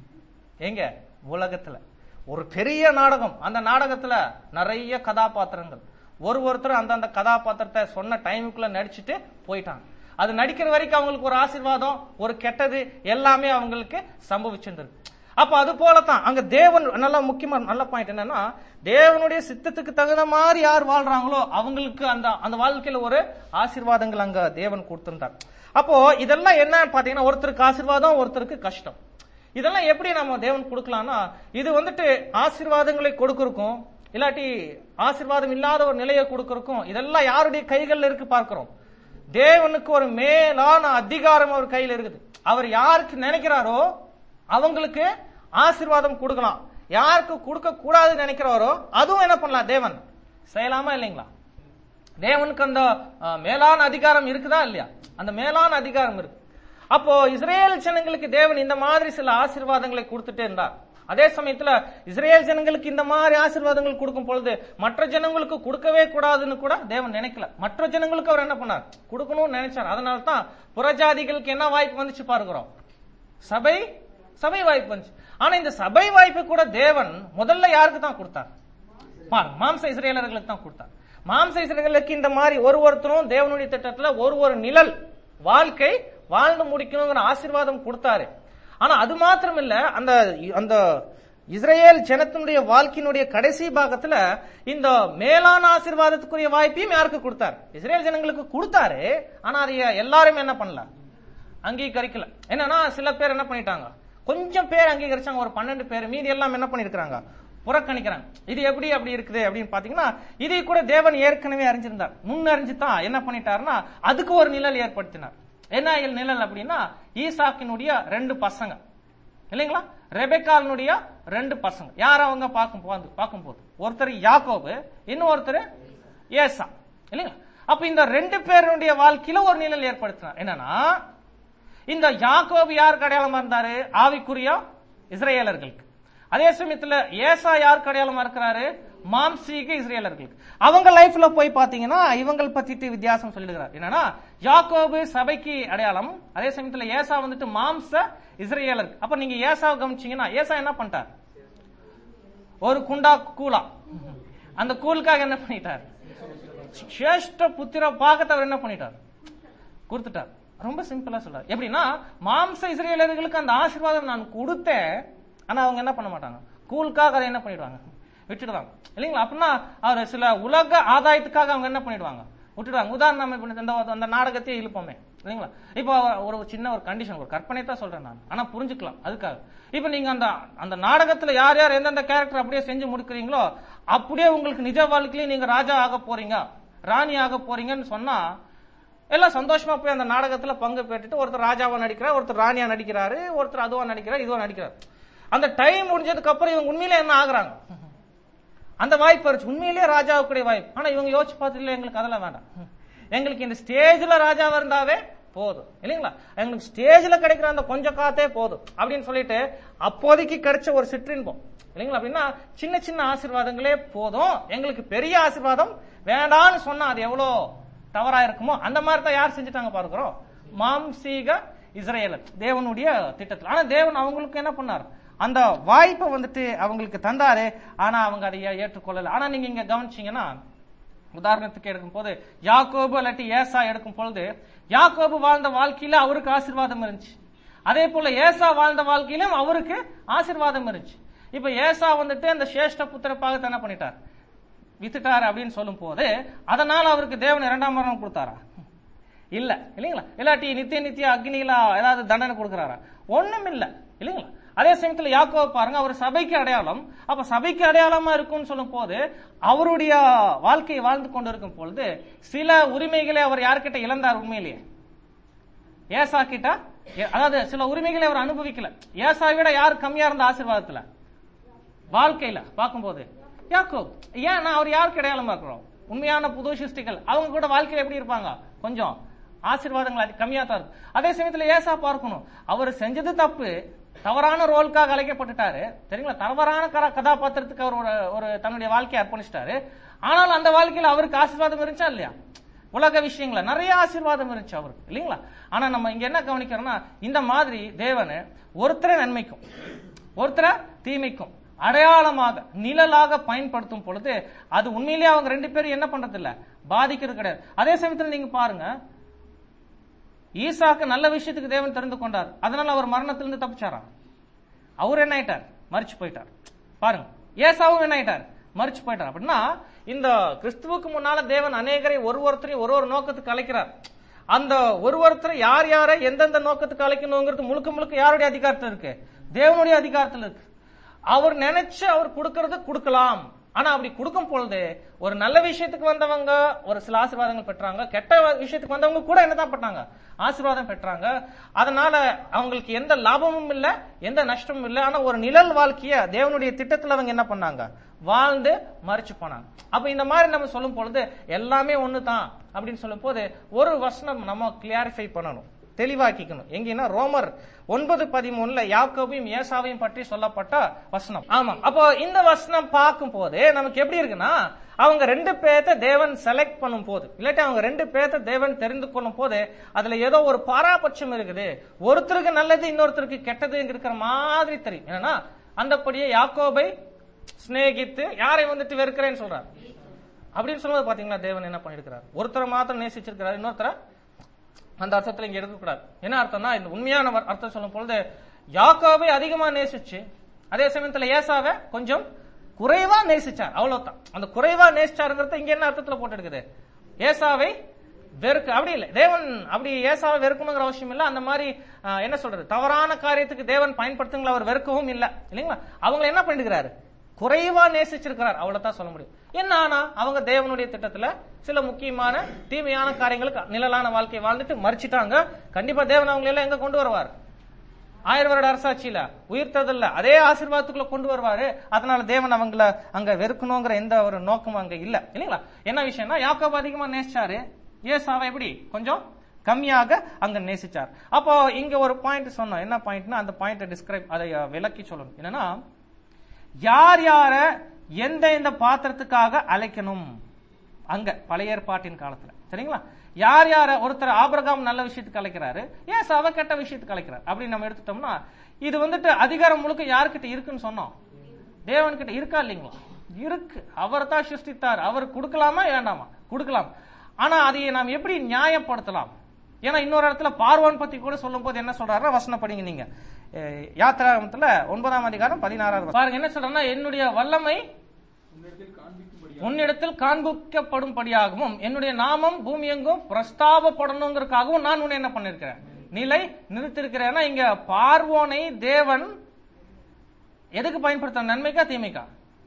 எங்க உலகத்துல ஒரு பெரிய நாடகம் அந்த நாடகத்துல நிறைய கதாபாத்திரங்கள் ஒரு ஒருத்தர் அந்தந்த கதாபாத்திரத்தை சொன்ன டைமுக்குள்ள நடிச்சுட்டு போயிட்டாங்க அது நடிக்கிற வரைக்கும் அவங்களுக்கு ஒரு ஆசீர்வாதம் ஒரு கெட்டது எல்லாமே அவங்களுக்கு சம்பவிச்சிருந்திருக்கு அப்ப அது போலதான் அங்க தேவன் நல்ல முக்கியமா நல்ல பாயிண்ட் என்னன்னா தேவனுடைய சித்தத்துக்கு தகுந்த மாதிரி யார் வாழ்றாங்களோ அவங்களுக்கு அந்த அந்த வாழ்க்கையில ஒரு ஆசீர்வாதங்கள் அங்க தேவன் கொடுத்திருந்தார் அப்போ இதெல்லாம் என்ன பாத்தீங்கன்னா ஒருத்தருக்கு ஆசீர்வாதம் ஒருத்தருக்கு கஷ்டம் இதெல்லாம் எப்படி நம்ம தேவன் கொடுக்கலாம்னா இது வந்துட்டு ஆசீர்வாதங்களை கொடுக்கறக்கும் இல்லாட்டி ஆசீர்வாதம் இல்லாத ஒரு நிலையை கொடுக்கறக்கும் இதெல்லாம் யாருடைய கைகள்ல இருக்கு பார்க்கிறோம் தேவனுக்கு ஒரு மேலான அதிகாரம் அவர் கையில் இருக்குது அவர் யாருக்கு நினைக்கிறாரோ அவங்களுக்கு ஆசீர்வாதம் கொடுக்கலாம் யாருக்கு கொடுக்க கூடாதுன்னு நினைக்கிறாரோ அதுவும் என்ன பண்ணலாம் தேவன் செய்யலாமா இல்லைங்களா தேவனுக்கு அந்த அஹ், மேலான அதிகாரம் இருக்குதா இல்லையா அந்த மேலான அதிகாரம் இருக்கு அப்போ இஸ்ரேல் ஜனங்களுக்கு தேவன் இந்த மாதிரி சில ஆசீர்வாதங்களை கொடுத்துட்டே இருந்தார் அதே சமயத்துல இஸ்ரேல் ஜனங்களுக்கு இந்த மாதிரி ஆசீர்வாதங்கள் கொடுக்கும் பொழுது மற்ற ஜனங்களுக்கு கொடுக்கவே கூடாதுன்னு கூட தேவன் நினைக்கல மற்ற ஜனங்களுக்கு அவர் என்ன பண்ணார் கொடுக்கணும்னு நினைச்சார் அதனால தான் புறஜாதிகளுக்கு என்ன வாய்ப்பு வந்துச்சு பார்க்கிறோம் சபை சபை வாய்ப்பு வந்துச்சு ஆனா இந்த சபை வாய்ப்பு கூட தேவன் முதல்ல யாருக்கு தான் கொடுத்தார் பாருங்க, மாம்ச இஸ்ரேலர்களுக்கு தான் கொடுத்தார் மாம்ச இஸ்ரேலர்களுக்கு இந்த மாதிரி ஒரு ஒருத்தரும் தேவனுடைய திட்டத்துல ஒரு ஒரு நிழல் வாழ்க்கை வாழ்ந்து முடிக்கணுங்கிற ஆசீர்வாதம் கொடுத்தாரு ஆனா அது மாத்திரம் இல்ல அந்த அந்த இஸ்ரேல் ஜனத்தினுடைய வாழ்க்கையினுடைய கடைசி பாகத்துல இந்த மேலான ஆசீர்வாதத்துக்குரிய வாய்ப்பையும் யாருக்கு கொடுத்தார் இஸ்ரேல் ஜனங்களுக்கு கொடுத்தாரு ஆனா அதை எல்லாரும் என்ன பண்ணல அங்கீகரிக்கல என்னன்னா சில பேர் என்ன பண்ணிட்டாங்க கொஞ்சம் பேர் அங்கீகரிச்சாங்க ஒரு பன்னெண்டு பேர் மீதி எல்லாம் என்ன பண்ணிருக்காங்க புறக்கணிக்கிறாங்க இது எப்படி அப்படி இருக்குது அப்படின்னு பாத்தீங்கன்னா இதை கூட தேவன் ஏற்கனவே அறிஞ்சிருந்தார் முன் அறிஞ்சு தான் என்ன பண்ணிட்டாருன்னா அதுக்கு ஒரு நிழல் ஏற்படுத்தினார் என்ன நிழல் அப்படின்னா ஈசாக்கினுடைய ரெண்டு பசங்க இல்லைங்களா ரெபெக்காலினுடைய ரெண்டு பசங்க யார் அவங்க பார்க்கும் போது பார்க்கும்போது ஒருத்தர் யாக்கோபு இன்னொருத்தர் ஏசா இல்லைங்களா அப்ப இந்த ரெண்டு பேருடைய வாழ்க்கையில ஒரு நிழல் ஏற்படுத்தினார் என்னன்னா இந்த யாக்கோபு யாருக்கு அடையாளமா இருந்தாரு ஆவிக்குரிய இஸ்ரேலர்களுக்கு அதே சமயத்துல ஏசா யாருக்கு அடையாளமா இருக்கிறாரு மாம்சீக இஸ்ரேலர்களுக்கு அவங்க லைஃப்ல போய் பாத்தீங்கன்னா இவங்கள் பத்திட்டு வித்தியாசம் சொல்லிடுகிறார் என்னன்னா யாக்கோபு சபைக்கு அடையாளம் அதே சமயத்துல ஏசா வந்துட்டு மாம்ச இஸ்ரேலர் அப்ப நீங்க ஏசாவை கவனிச்சீங்கன்னா ஏசா என்ன பண்ணிட்டார் ஒரு குண்டா கூலா அந்த கூலுக்காக என்ன பண்ணிட்டார் சிரேஷ்ட புத்திர பாகத்தை அவர் என்ன பண்ணிட்டார் கொடுத்துட்டார் ரொம்ப சிம்பிளா சொல்றாரு எப்படின்னா மாம்ச இஸ்ரேலர்களுக்கு அந்த ஆசீர்வாதம் நான் கொடுத்தேன் ஆனா அவங்க என்ன பண்ண மாட்டாங்க கூலுக்காக அதை என்ன பண்ணிடுவாங்க விட்டுடுவாங்க இல்லைங்களா அப்படின்னா அவர் சில உலக ஆதாயத்துக்காக அவங்க என்ன பண்ணிடுவாங்க விட்டுடுவாங்க உதாரணம் இப்ப இந்த அந்த நாடகத்தையே இழுப்போமே இல்லைங்களா இப்போ ஒரு சின்ன ஒரு கண்டிஷன் ஒரு கற்பனை தான் சொல்றேன் நான் ஆனா புரிஞ்சுக்கலாம் அதுக்காக இப்போ நீங்க அந்த அந்த நாடகத்துல யார் யார் எந்தெந்த கேரக்டர் அப்படியே செஞ்சு முடிக்கிறீங்களோ அப்படியே உங்களுக்கு நிஜ வாழ்க்கையிலேயே நீங்க ராஜா ஆக போறீங்க ராணி ஆக போறீங்கன்னு சொன்னா எல்லாம் சந்தோஷமா போய் அந்த நாடகத்துல பங்கு பெற்றுட்டு ஒருத்தர் ராஜாவா நடிக்கிறார் ஒருத்தர் ராணியா நடிக்கிறாரு ஒருத்தர் அதுவா நடிக்கிறார் இதுவா நடிக்கிறார் அந்த டைம் முடிஞ்சதுக்கு அப்புறம் இவங்க உண்மையிலே என்ன ஆகுறாங்க அந்த வாய்ப்பு இருந்துச்சு உண்மையிலேயே ராஜாவுக்குடைய வாய்ப்பு ஆனா இவங்க யோசிச்சு பார்த்துல எங்களுக்கு அதெல்லாம் வேண்டாம் எங்களுக்கு இந்த ஸ்டேஜ்ல ராஜாவா இருந்தாவே போதும் இல்லைங்களா எங்களுக்கு ஸ்டேஜ்ல கிடைக்கிற அந்த கொஞ்ச காத்தே போதும் அப்படின்னு சொல்லிட்டு அப்போதைக்கு கிடைச்ச ஒரு சிற்றின்பம் இல்லைங்களா அப்படின்னா சின்ன சின்ன ஆசீர்வாதங்களே போதும் எங்களுக்கு பெரிய ஆசீர்வாதம் வேண்டாம்னு சொன்னா அது எவ்வளவு தவறா இருக்குமோ அந்த மாதிரி தான் யார் செஞ்சுட்டாங்க பார்க்கிறோம் மாம்சீக இஸ்ரேலர் தேவனுடைய திட்டத்தில் ஆனா தேவன் அவங்களுக்கு என்ன பண்ணார் அந்த வாய்ப்பை வந்துட்டு அவங்களுக்கு தந்தாரு ஆனா அவங்க அதை ஏற்றுக்கொள்ளல ஆனா நீங்க இங்க கவனிச்சீங்கன்னா உதாரணத்துக்கு எடுக்கும் போது யாக்கோபு இல்லாட்டி ஏசா எடுக்கும் பொழுது யாக்கோபு வாழ்ந்த வாழ்க்கையில அவருக்கு ஆசீர்வாதம் இருந்துச்சு அதே போல ஏசா வாழ்ந்த வாழ்க்கையிலும் அவருக்கு ஆசீர்வாதம் இருந்துச்சு இப்ப ஏசா வந்துட்டு அந்த சேஷ்ட புத்திர பாகத்தை என்ன பண்ணிட்டார் வித்துட்டாரு அப்படின்னு சொல்லும் போது அதனால அவருக்கு தேவன் இரண்டாம் மரணம் கொடுத்தாரா இல்ல இல்லைங்களா இல்லாட்டி நித்திய நித்திய அக்னியில ஏதாவது தண்டனை கொடுக்கறாரா ஒண்ணும் இல்ல இல்லைங்களா அதே சமயத்துல யாக்கோ பாருங்க அவர் சபைக்கு அடையாளம் அப்ப சபைக்கு அடையாளமா இருக்கும்னு சொல்லும் போது அவருடைய வாழ்க்கையை வாழ்ந்து கொண்டு இருக்கும் பொழுது சில உரிமைகளை அவர் யார்கிட்ட இழந்தார் உண்மையிலேயே ஏசா கிட்ட எ- அதாவது சில உரிமைகளை அவர் அனுபவிக்கல ஏசா விட யார் கம்மியா இருந்த ஆசீர்வாதத்துல வாழ்க்கையில பார்க்கும்போது யாக்கோப் ஏன் அவர் யாருக்கு அடையாளம் பார்க்கிறோம் உண்மையான புது சிருஷ்டிகள் அவங்க கூட வாழ்க்கையில எப்படி இருப்பாங்க கொஞ்சம் ஆசீர்வாதங்கள் அது கம்மியா தான் இருக்கும் அதே சமயத்துல ஏசா பார்க்கணும் அவர் செஞ்சது தப்பு தவறான ரோலுக்காக அழைக்கப்பட்டுட்டாரு சரிங்களா தவறான கர- கதாபாத்திரத்துக்கு அவர் ஒரு ஒரு தன்னுடைய வாழ்க்கையை அர்ப்பணிச்சிட்டாரு ஆனால் அந்த வாழ்க்கையில அவருக்கு ஆசீர்வாதம் இருந்துச்சா இல்லையா உலக விஷயங்கள நிறைய ஆசீர்வாதம் இருந்துச்சு அவருக்கு இல்லைங்களா ஆனா நம்ம இங்க என்ன கவனிக்கிறோம்னா இந்த மாதிரி தேவனு ஒருத்தரை நன்மைக்கும் ஒருத்தரை தீமைக்கும் அடையாளமாக நிழலாக பயன்படுத்தும் பொழுது அது உண்மையிலேயே அவங்க ரெண்டு பேரும் என்ன பண்றது இல்ல பாதிக்கிறது கிடையாது அதே சமயத்துல நீங்க பாருங்க ஈசாக்கு நல்ல விஷயத்துக்கு தேவன் தெரிந்து கொண்டார் அதனால அவர் மரணத்திலிருந்து தப்பிச்சாரா அவர் என்ன ஆயிட்டார் மறிச்சு போயிட்டார் பாருங்க ஏசாவும் என்ன ஆயிட்டார் மறிச்சு போயிட்டார் அப்படின்னா இந்த கிறிஸ்துவுக்கு முன்னால தேவன் அநேகரை ஒரு ஒருத்தரையும் ஒரு ஒரு நோக்கத்துக்கு அழைக்கிறார் அந்த ஒரு ஒருத்தரை யார் யாரை எந்தெந்த நோக்கத்துக்கு அழைக்கணுங்கிறது முழுக்க முழுக்க யாருடைய அதிகாரத்தில் இருக்கு தேவனுடைய அதிகாரத்தில் இருக்கு அவர் நினைச்சு அவர் கொடுக்கறது கொடுக்கலாம் ஆனா அப்படி கொடுக்கும் பொழுது ஒரு நல்ல விஷயத்துக்கு வந்தவங்க ஒரு சில ஆசீர்வாதங்கள் பெற்றாங்க கெட்ட விஷயத்துக்கு வந்தவங்க கூட என்னதான் பண்ணாங்க ஆசீர்வாதம் பெற்றாங்க அதனால அவங்களுக்கு எந்த லாபமும் இல்ல எந்த நஷ்டமும் இல்ல ஆனா ஒரு நிழல் வாழ்க்கைய தேவனுடைய திட்டத்துல அவங்க என்ன பண்ணாங்க வாழ்ந்து மறிச்சு போனாங்க அப்ப இந்த மாதிரி நம்ம சொல்லும் பொழுது எல்லாமே ஒண்ணுதான் அப்படின்னு சொல்லும் போது ஒரு வசனம் நம்ம கிளியாரிஃபை பண்ணணும் தெளிவாக்கிக்கணும் எங்கன்னா ரோமர் ஒன்பது பதிமூணுல யாக்கோபையும் ஏசாவையும் பற்றி சொல்லப்பட்ட வசனம் ஆமா அப்போ இந்த வசனம் பார்க்கும் போது நமக்கு எப்படி இருக்குன்னா அவங்க ரெண்டு பேர்த்த தேவன் செலக்ட் பண்ணும் போது இல்லாட்டி அவங்க ரெண்டு பேர்த்த தேவன் தெரிந்து கொள்ளும் போது அதுல ஏதோ ஒரு பாராபட்சம் இருக்குது ஒருத்தருக்கு நல்லது இன்னொருத்தருக்கு கெட்டது இருக்கிற மாதிரி தெரியும் என்னன்னா அந்தப்படியே யாக்கோபை சிநேகித்து யாரை வந்துட்டு வெறுக்கிறேன்னு சொல்றார் அப்படின்னு சொல்லும்போது பாத்தீங்களா தேவன் என்ன பண்ணிருக்கிறார் ஒருத்தரை மாத்திரம் நேசிச்சிருக்கிறார் இன்னொருத்தரை அந்த அர்த்தத்துல இங்க எடுக்கக்கூடாது என்ன அர்த்தம்னா இந்த உண்மையான வர்- அர்த்தம் சொல்லும் பொழுது யாக்கோவை அதிகமா நேசிச்சு அதே சமயத்துல ஏசாவை கொஞ்சம் குறைவா நேசிச்சார் அவ்வளவுதான் அந்த குறைவா நேசிச்சாருங்கிறத இங்க என்ன அர்த்தத்துல போட்டு எடுக்குது ஏசாவை வெறுக்க அப்படி இல்லை தேவன் அப்படி ஏசாவை வெறுக்கணுங்கிற அவசியம் இல்ல அந்த மாதிரி ஆஹ், என்ன சொல்றது தவறான காரியத்துக்கு தேவன் பயன்படுத்துங்களா அவர் வெறுக்கவும் இல்ல இல்லைங்களா அவங்க என்ன பண்ணிருக்கிறாரு குறைவா நேசிச்சிருக்கிறார் அவ்வளவுதான் சொல்ல முடியும் என்ன ஆனா அவங்க தேவனுடைய திட்டத்துல சில முக்கியமான தீமையான காரியங்களுக்கு நிழலான வாழ்க்கை வாழ்ந்துட்டு மறிச்சிட்டாங்க கண்டிப்பா தேவன் அவங்களை எல்லாம் எங்க கொண்டு வருவார் ஆயிரம் வருட அரசாட்சியில உயிர்த்ததில்ல அதே ஆசீர்வாதத்துக்குள்ள கொண்டு வருவாரு அதனால தேவன் அவங்கள அங்க வெறுக்கணுங்கிற எந்த ஒரு நோக்கமும் அங்க இல்ல இல்லைங்களா என்ன விஷயம்னா யாக்கோப் அதிகமா நேசிச்சாரு ஏசாவை எப்படி கொஞ்சம் கம்மியாக அங்க நேசிச்சார் அப்போ இங்க ஒரு பாயிண்ட் சொன்னோம் என்ன பாயிண்ட்னா அந்த பாயிண்ட் டிஸ்கிரைப் அதை அஹ், விளக்கி சொல்லணும் என்னன்னா யார் யார எந்த எந்த பாத்திரத்துக்காக அழைக்கணும் அங்க பழைய ஏற்பாட்டின் காலத்துல சரிங்களா யார் யார ஒருத்தர் ஆபிரகாம் நல்ல விஷயத்துக்கு அழைக்கிறாரு ஏன் சவ கெட்ட விஷயத்துக்கு அழைக்கிறார் அப்படின்னு நம்ம எடுத்துட்டோம்னா இது வந்துட்டு அதிகாரம் முழுக்க யாருக்கிட்ட இருக்குன்னு சொன்னோம் தேவன் கிட்ட இருக்கா இல்லைங்களா இருக்கு அவர் தான் சிருஷ்டித்தார் அவர் கொடுக்கலாமா வேண்டாமா கொடுக்கலாம் ஆனா அதை நாம் எப்படி நியாயப்படுத்தலாம் ஏன்னா இன்னொரு இடத்துல பார்வான் பத்தி கூட சொல்லும் போது என்ன சொல்றாரு வசனம் படிங்க நீங்க அஹ், யாத்திராகமத்துல ஒன்பதாம் அதிகாரம் பதினாறாவது வசனம். பாருங்க என்ன சொல்றேன்னா என்னுடைய வல்லமை உன்னிடத்தில் காண்பிக்கப்படும்படியாகவும் என்னுடைய நாமம் பூமி எங்கும் பிரஸ்தாபப்படணுங்கிறதுக்காகவும் நான் உன்னை என்ன பண்ணிருக்கிறேன் நிலை நிறுத்திருக்கிறேன் ஏன்னா இங்க பார்வோனை தேவன் எதுக்கு பயன்படுத்த நன்மைக்கா தீமைக்கா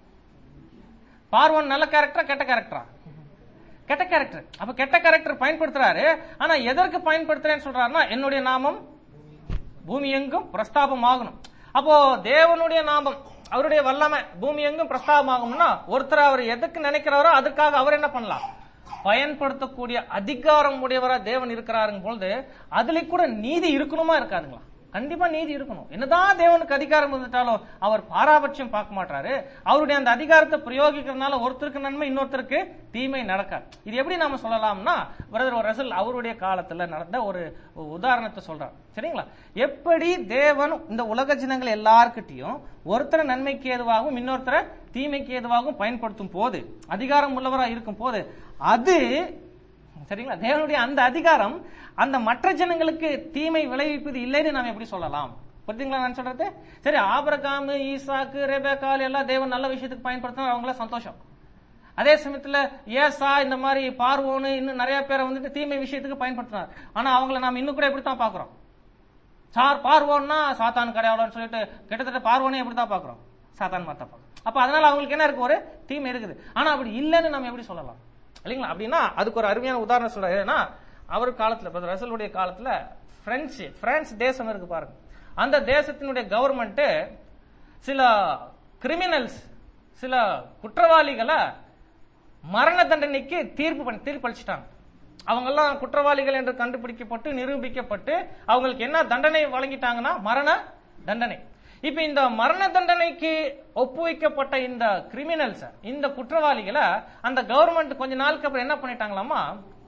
பார்வோன் நல்ல கேரக்டரா கெட்ட கேரக்டரா கெட்ட கேரக்டர் அப்ப கெட்ட கேரக்டர் பயன்படுத்துறாரு ஆனா எதற்கு பயன்படுத்துறேன்னு சொல்றாருன்னா என்னுடைய நாமம் பூமி எங்கும் பிரஸ்தாபம் ஆகணும் அப்போ தேவனுடைய நாமம் அவருடைய வல்லமை பூமி எங்கும் பிரஸ்தாபம் ஆகும்னா ஒருத்தர் அவர் எதுக்கு நினைக்கிறாரோ அதுக்காக அவர் என்ன பண்ணலாம் பயன்படுத்தக்கூடிய அதிகாரம் உடையவரா தேவன் இருக்கிறாருங்க பொழுது அதுல கூட நீதி இருக்கணுமா இருக்காதுங்களா கண்டிப்பா நீதி இருக்கணும் என்னதான் தேவனுக்கு அதிகாரம் இருந்துட்டாலும் அவர் பாராபட்சம் பார்க்க மாட்டாரு அவருடைய அந்த அதிகாரத்தை பிரயோகிக்கிறதுனால ஒருத்தருக்கு நன்மை இன்னொருத்தருக்கு தீமை நடக்காது இது எப்படி நாம சொல்லலாம்னா பிரதர் ரசல் அவருடைய காலத்துல நடந்த ஒரு உதாரணத்தை சொல்றார் சரிங்களா எப்படி தேவன் இந்த உலக ஜனங்கள் எல்லார்கிட்டயும் ஒருத்தரை நன்மைக்கு ஏதுவாகவும் இன்னொருத்தரை தீமைக்கு ஏதுவாகவும் பயன்படுத்தும் போது அதிகாரம் உள்ளவரா இருக்கும் போது அது சரிங்களா தேவனுடைய அந்த அதிகாரம் அந்த மற்ற ஜனங்களுக்கு தீமை விளைவிப்பது இல்லைன்னு நாம் எப்படி சொல்லலாம் புரியுதுங்களா நான் சொல்றது சரி ஆபரகாம் ஈசாக்கு ரெபேக்கால் எல்லாம் தேவன் நல்ல விஷயத்துக்கு பயன்படுத்தினா அவங்கள சந்தோஷம் அதே சமயத்துல ஏசா இந்த மாதிரி பார்வோன்னு இன்னும் நிறைய பேரை வந்துட்டு தீமை விஷயத்துக்கு பயன்படுத்தினார் ஆனா அவங்கள நாம் இன்னும் கூட இப்படித்தான் பாக்குறோம் சார் பார்வோன்னா சாத்தான் கடையாளன்னு சொல்லிட்டு கிட்டத்தட்ட பார்வோனே எப்படித்தான் பாக்குறோம் சாத்தான் மாதிரி தான் பாக்குறோம் அப்ப அதனால அவங்களுக்கு என்ன இருக்கு ஒரு தீமை இருக்குது ஆனா அப்படி இல்லைன்னு நம்ம எப்படி சொல்லலாம் இல்லைங்களா அப்படின்னா அதுக்கு ஒரு அருமையான உதாரணம் சொல்றாரு ஏன்னா அவர் காலத்துல பிரதர் ரசலுடைய காலத்துல பிரெஞ்சு பிரான்ஸ் தேசம் இருக்கு பாருங்க அந்த தேசத்தினுடைய கவர்மெண்ட் சில கிரிமினல்ஸ் சில குற்றவாளிகளை மரண தண்டனைக்கு தீர்ப்பு பண்ணி தீர்ப்பளிச்சிட்டாங்க அவங்க எல்லாம் குற்றவாளிகள் என்று கண்டுபிடிக்கப்பட்டு நிரூபிக்கப்பட்டு அவங்களுக்கு என்ன தண்டனை வழங்கிட்டாங்கன்னா மரண தண்டனை இப்ப இந்த மரண தண்டனைக்கு ஒப்புவிக்கப்பட்ட இந்த கிரிமினல்ஸ் இந்த குற்றவாளிகளை அந்த கவர்மெண்ட் கொஞ்ச நாளுக்கு அப்புறம் என்ன பண்ணிட்டாங்களாமா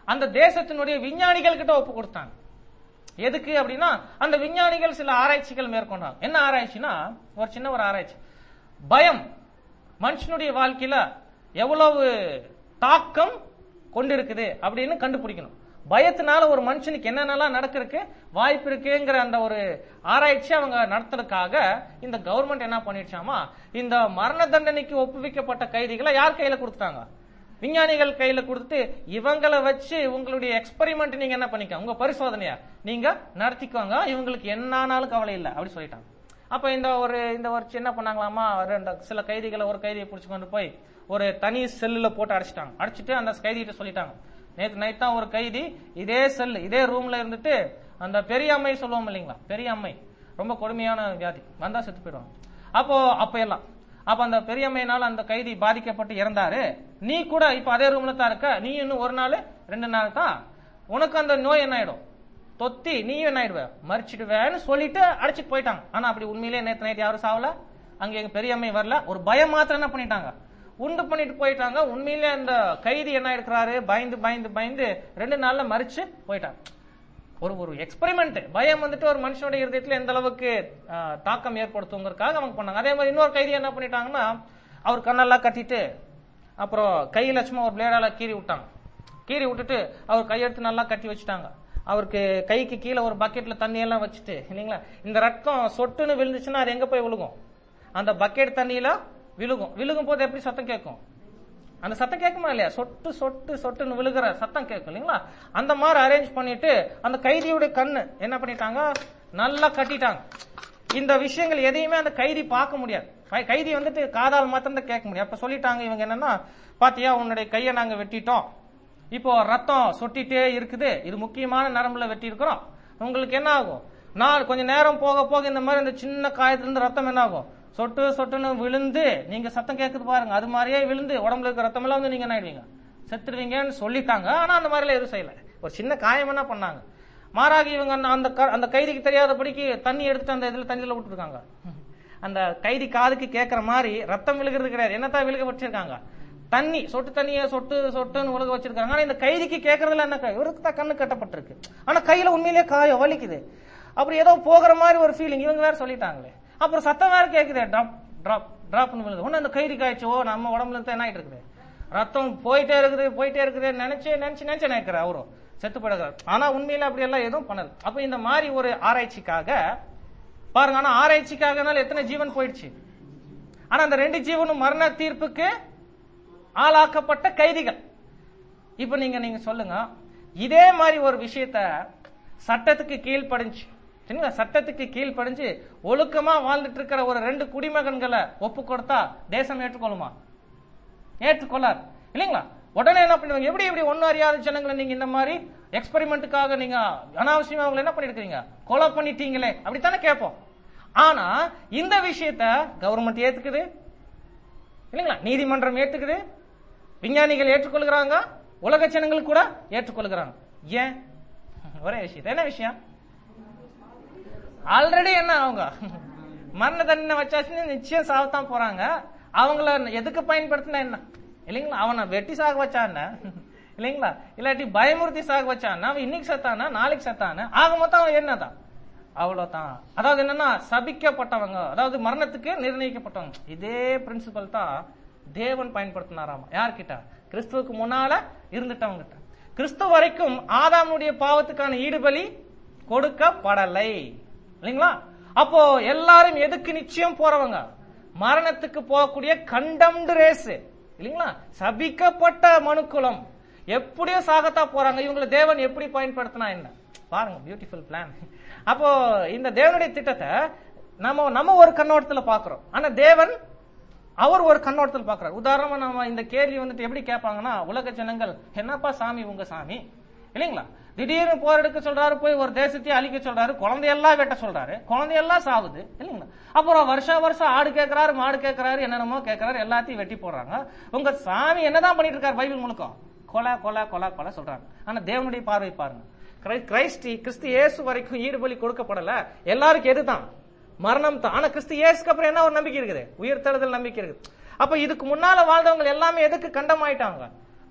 அந்த தேசத்தினுடைய விஞ்ஞானிகள் கிட்ட ஒப்பு கொடுத்தாங்க எதுக்கு அப்படின்னா அந்த விஞ்ஞானிகள் சில ஆராய்ச்சிகள் மேற்கொண்டாங்க என்ன ஆராய்ச்சினா ஒரு சின்ன ஒரு ஆராய்ச்சி பயம் மனுஷனுடைய வாழ்க்கையில எவ்வளவு தாக்கம் கொண்டிருக்குது அப்படின்னு கண்டுபிடிக்கணும் பயத்தினால ஒரு மனுஷனுக்கு என்னென்னலாம் நடக்கிறதுக்கு வாய்ப்பு இருக்குங்கிற அந்த ஒரு ஆராய்ச்சி அவங்க நடத்துறதுக்காக இந்த கவர்மெண்ட் என்ன பண்ணிடுச்சாமா இந்த மரண தண்டனைக்கு ஒப்புவிக்கப்பட்ட கைதிகளை யார் கையில கொடுத்தாங்க விஞ்ஞானிகள் கையில கொடுத்து இவங்களை வச்சு உங்களுடைய எக்ஸ்பெரிமெண்ட் நீங்க என்ன பண்ணிக்க உங்க பரிசோதனையா நீங்க நடத்திக்கோங்க இவங்களுக்கு என்னானாலும் கவலை இல்லை அப்படி சொல்லிட்டாங்க அப்ப இந்த ஒரு இந்த ஒரு சின்ன பண்ணாங்களாமா ரெண்டு சில கைதிகளை ஒரு கைதியை பிடிச்சு கொண்டு போய் ஒரு தனி செல்லுல போட்டு அடைச்சிட்டாங்க அடைச்சிட்டு அந்த கைதிகிட்ட சொல்லிட்டாங்க நேத்து நைட் தான் ஒரு கைதி இதே செல் இதே ரூம்ல இருந்துட்டு அந்த பெரிய அம்மை சொல்லுவோம் இல்லைங்களா பெரிய அம்மை ரொம்ப கொடுமையான வியாதி வந்தா செத்து போயிடுவாங்க அப்போ அப்ப எல்லாம் அப்ப அந்த பெரியம்மையினால அந்த கைதி பாதிக்கப்பட்டு இறந்தாரு நீ கூட இப்ப அதே ரூம்ல தான் இருக்க நீ இன்னும் ஒரு நாள் ரெண்டு நாள் தான் உனக்கு அந்த நோய் என்ன ஆயிடும் தொத்தி நீயும் என்ன ஆயிடுவ மறிச்சிடுவேன்னு சொல்லிட்டு அடிச்சிட்டு போயிட்டாங்க ஆனா அப்படி உண்மையிலேயே நேத்து நைட் யாரும் சாவல அங்க எங்க பெரியம்மை வரல ஒரு பயம் மாத்திரம் என்ன பண்ணிட்டாங்க உண்டு பண்ணிட்டு போயிட்டாங்க உண்மையிலே அந்த கைதி என்ன இருக்கிறாரு பயந்து பயந்து பயந்து ரெண்டு நாள்ல மறிச்சு போயிட்டாங்க ஒரு ஒரு எக்ஸ்பெரிமெண்ட் பயம் வந்துட்டு ஒரு மனுஷனுடைய இருதயத்துல எந்த அளவுக்கு ஆ, தாக்கம் ஏற்படுத்துங்கிறதுக்காக அவங்க பண்ணாங்க அதே மாதிரி இன்னொரு கைதி என்ன பண்ணிட்டாங்கன்னா அவர் கண்ணெல்லாம் கட்டிட்டு அப்புறம் கையில சும்மா ஒரு பிளேடால கீறி விட்டாங்க கீறி விட்டுட்டு அவர் கையெடுத்து நல்லா கட்டி வச்சுட்டாங்க அவருக்கு கைக்கு கீழே ஒரு பக்கெட்ல தண்ணி எல்லாம் வச்சுட்டு இல்லைங்களா இந்த ரத்தம் சொட்டுன்னு விழுந்துச்சுன்னா அது எங்க போய் விழுகும் அந்த பக்கெட் தண்ணியில விழுகும் விழுகும் போது எப்படி சத்தம் கேட்கும் அந்த சத்தம் கேட்குமா இல்லையா சொட்டு சொட்டு சொட்டுன்னு விழுகிற சத்தம் கேட்கும் இல்லைங்களா அந்த மாதிரி அரேஞ்ச் பண்ணிட்டு அந்த கைதியோட கண்ணு என்ன பண்ணிட்டாங்க நல்லா கட்டிட்டாங்க இந்த விஷயங்கள் எதையுமே அந்த கைதி பார்க்க முடியாது கை- கைதி வந்துட்டு காதால் மாத்திரம் தான் கேட்க முடியும் அப்ப சொல்லிட்டாங்க இவங்க என்னன்னா பாத்தியா உன்னுடைய கையை நாங்க வெட்டிட்டோம் இப்போ ரத்தம் சொட்டிட்டே இருக்குது இது முக்கியமான நரம்புல வெட்டி இருக்கிறோம் உங்களுக்கு என்ன ஆகும் நான் கொஞ்ச நேரம் போக போக இந்த மாதிரி இந்த சின்ன காயத்துல இருந்து ரத்தம் என்ன ஆகும் சொட்டு சொட்டுன்னு விழுந்து நீங்க சத்தம் கேட்குது பாருங்க அது மாதிரியே விழுந்து உடம்புல இருக்க ரத்தம் எல்லாம் வந்து நீங்க என்ன ஆயிடுவீங்க செத்துடுவீங்கன்னு சொல்லிட்டாங்க ஆனா அந்த மாதிரிலாம் எதுவும் செய்யல ஒரு சின்ன காயம் என்ன பண்ணாங்க மாறாக இவங்க அந்த- அந்த க- அந்த கைதிக்கு தெரியாதபடிக்கு தண்ணி எடுத்து அந்த இதுல தண்ணியில விட்டுருக்காங்க அந்த கைதி காதுக்கு கேட்கற மாதிரி ரத்தம் விழுகிறது கிடையாது என்னத்தான் விழுக வச்சிருக்காங்க தண்ணி சொட்டு தண்ணியை சொட்டு சொட்டுன்னு விழுக வச்சிருக்காங்க ஆனா இந்த கைதிக்கு கேட்கறதுல என்ன கை- இவருக்கு தான் கண்ணு கட்டப்பட்டிருக்கு ஆனா கையில உண்மையிலேயே காயம் வலிக்குது அப்படி ஏதோ போகிற மாதிரி ஒரு ஃபீலிங் இவங்க வேற சொல்லிட்டாங்களே அப்புறம் சத்தம் வேற கேக்குது டிராப் டிராப் டிராப்னு விழுது ஒண்ணு அந்த கைதி காய்ச்சி ஓ நம்ம உடம்புல இருந்து என்ன ஆயிட்டு இருக்குது ரத்தம் போயிட்டே இருக்குது போயிட்டே இருக்குது நினைச்சு நினைச்சு நினைச்சு நினைக்கிற அவரும் செத்து போயிடுறாரு ஆனா உண்மையில அப்படி எல்லாம் எதுவும் பண்ணல அப்ப இந்த மாதிரி ஒரு ஆராய்ச்சிக்காக பாருங்க ஆனா ஆராய்ச்சிக்காகனால எத்தனை ஜீவன் போயிடுச்சு ஆனா அந்த ரெண்டு ஜீவனும் மரண தீர்ப்புக்கு ஆளாக்கப்பட்ட கைதிகள் இப்ப நீங்க நீங்க சொல்லுங்க இதே மாதிரி ஒரு விஷயத்த சட்டத்துக்கு கீழ்ப்படிஞ்சு சரிங்களா சட்டத்துக்கு கீழ்ப்படிஞ்சு ஒழுக்கமா வாழ்ந்துட்டு இருக்கிற ஒரு ரெண்டு குடிமகன்களை ஒப்பு கொடுத்தா தேசம் ஏற்றுக்கொள்ளுமா ஏற்றுக்கொள்ளார் இல்லைங்களா உடனே என்ன பண்ணுவாங்க எப்படி எப்படி ஒன்னும் அறியாத ஜனங்களை நீங்க இந்த மாதிரி எக்ஸ்பெரிமெண்ட்டுக்காக நீங்க அனாவசியமா அவங்களை என்ன பண்ணிருக்கீங்க கொலை பண்ணிட்டீங்களே அப்படித்தானே கேட்போம் ஆனா இந்த விஷயத்த கவர்மெண்ட் ஏத்துக்குது இல்லைங்களா நீதிமன்றம் ஏத்துக்குது விஞ்ஞானிகள் ஏற்றுக்கொள்கிறாங்க உலக ஜனங்கள் கூட ஏற்றுக்கொள்கிறாங்க ஏன் ஒரே விஷயம் என்ன விஷயம் ஆல்ரெடி என்ன அவங்க மரண தண்டனை வச்சாச்சுன்னு நிச்சயம் சாவத்தான் போறாங்க அவங்கள எதுக்கு பயன்படுத்தினா என்ன இல்லைங்களா அவனை வெட்டி சாக வச்சான இல்லைங்களா இல்லாட்டி பயமுறுத்தி சாக வச்சானா அவன் இன்னைக்கு செத்தானா நாளைக்கு செத்தான ஆக மொத்தம் அவன் என்னதான் அவ்வளவுதான் அதாவது என்னன்னா சபிக்கப்பட்டவங்க அதாவது மரணத்துக்கு நிர்ணயிக்கப்பட்டவங்க இதே பிரின்சிபல் தான் தேவன் பயன்படுத்தினாராமா யார்கிட்ட கிறிஸ்துவுக்கு முன்னால இருந்துட்டவங்க கிட்ட கிறிஸ்து வரைக்கும் ஆதாமுடைய பாவத்துக்கான ஈடுபலி கொடுக்கப்படலை இல்லைங்களா அப்போ எல்லாரும் எதுக்கு நிச்சயம் போறவங்க மரணத்துக்கு போகக்கூடிய கண்டம்டு ரேஸ் இல்லைங்களா சபிக்கப்பட்ட மனுக்குலம் எப்படியோ சாகத்தா போறாங்க இவங்களை தேவன் எப்படி பயன்படுத்தினா என்ன பாருங்க பியூட்டிஃபுல் பிளான் அப்போ இந்த தேவனுடைய திட்டத்தை நம்ம நம்ம ஒரு கண்ணோட்டத்துல பாக்குறோம் ஆனா தேவன் அவர் ஒரு கண்ணோட்டத்தில் பார்க்கிறார் உதாரணமா நம்ம இந்த கேள்வி வந்துட்டு எப்படி கேட்பாங்கன்னா உலக ஜனங்கள் என்னப்பா சாமி உங்க சாமி இல்லைங்களா திடீர்னு போர் எடுக்க சொல்றாரு போய் ஒரு தேசத்தையே அழிக்க சொல்றாரு குழந்தையெல்லாம் வெட்ட சொல்றாரு குழந்தையெல்லாம் சாவுது இல்லைங்களா அப்புறம் வருஷா வருஷம் ஆடு கேட்கறாரு மாடு கேட்கறாரு என்னென்னமோ கேட்கறாரு எல்லாத்தையும் வெட்டி போடுறாங்க உங்க சாமி என்னதான் பண்ணிட்டு இருக்காரு பைபிள் முழுக்க கொலை கொலை கொலை கொலை சொல்றாங்க ஆனா தேவனுடைய பார்வை பாருங்க கிறை- கிறிஸ்டி கிறிஸ்து இயேசு வரைக்கும் ஈடுபலி கொடுக்கப்படல எல்லாருக்கும் எதுதான் மரணம் தான் ஆனா கிறிஸ்து இயேசுக்கு அப்புறம் என்ன ஒரு நம்பிக்கை இருக்குது உயிர் தழுதல் நம்பிக்கை இருக்குது அப்ப இதுக்கு முன்னால வாழ்ந்தவங்க எல்லாமே எதுக்கு கண்டமாயிட்டாங்க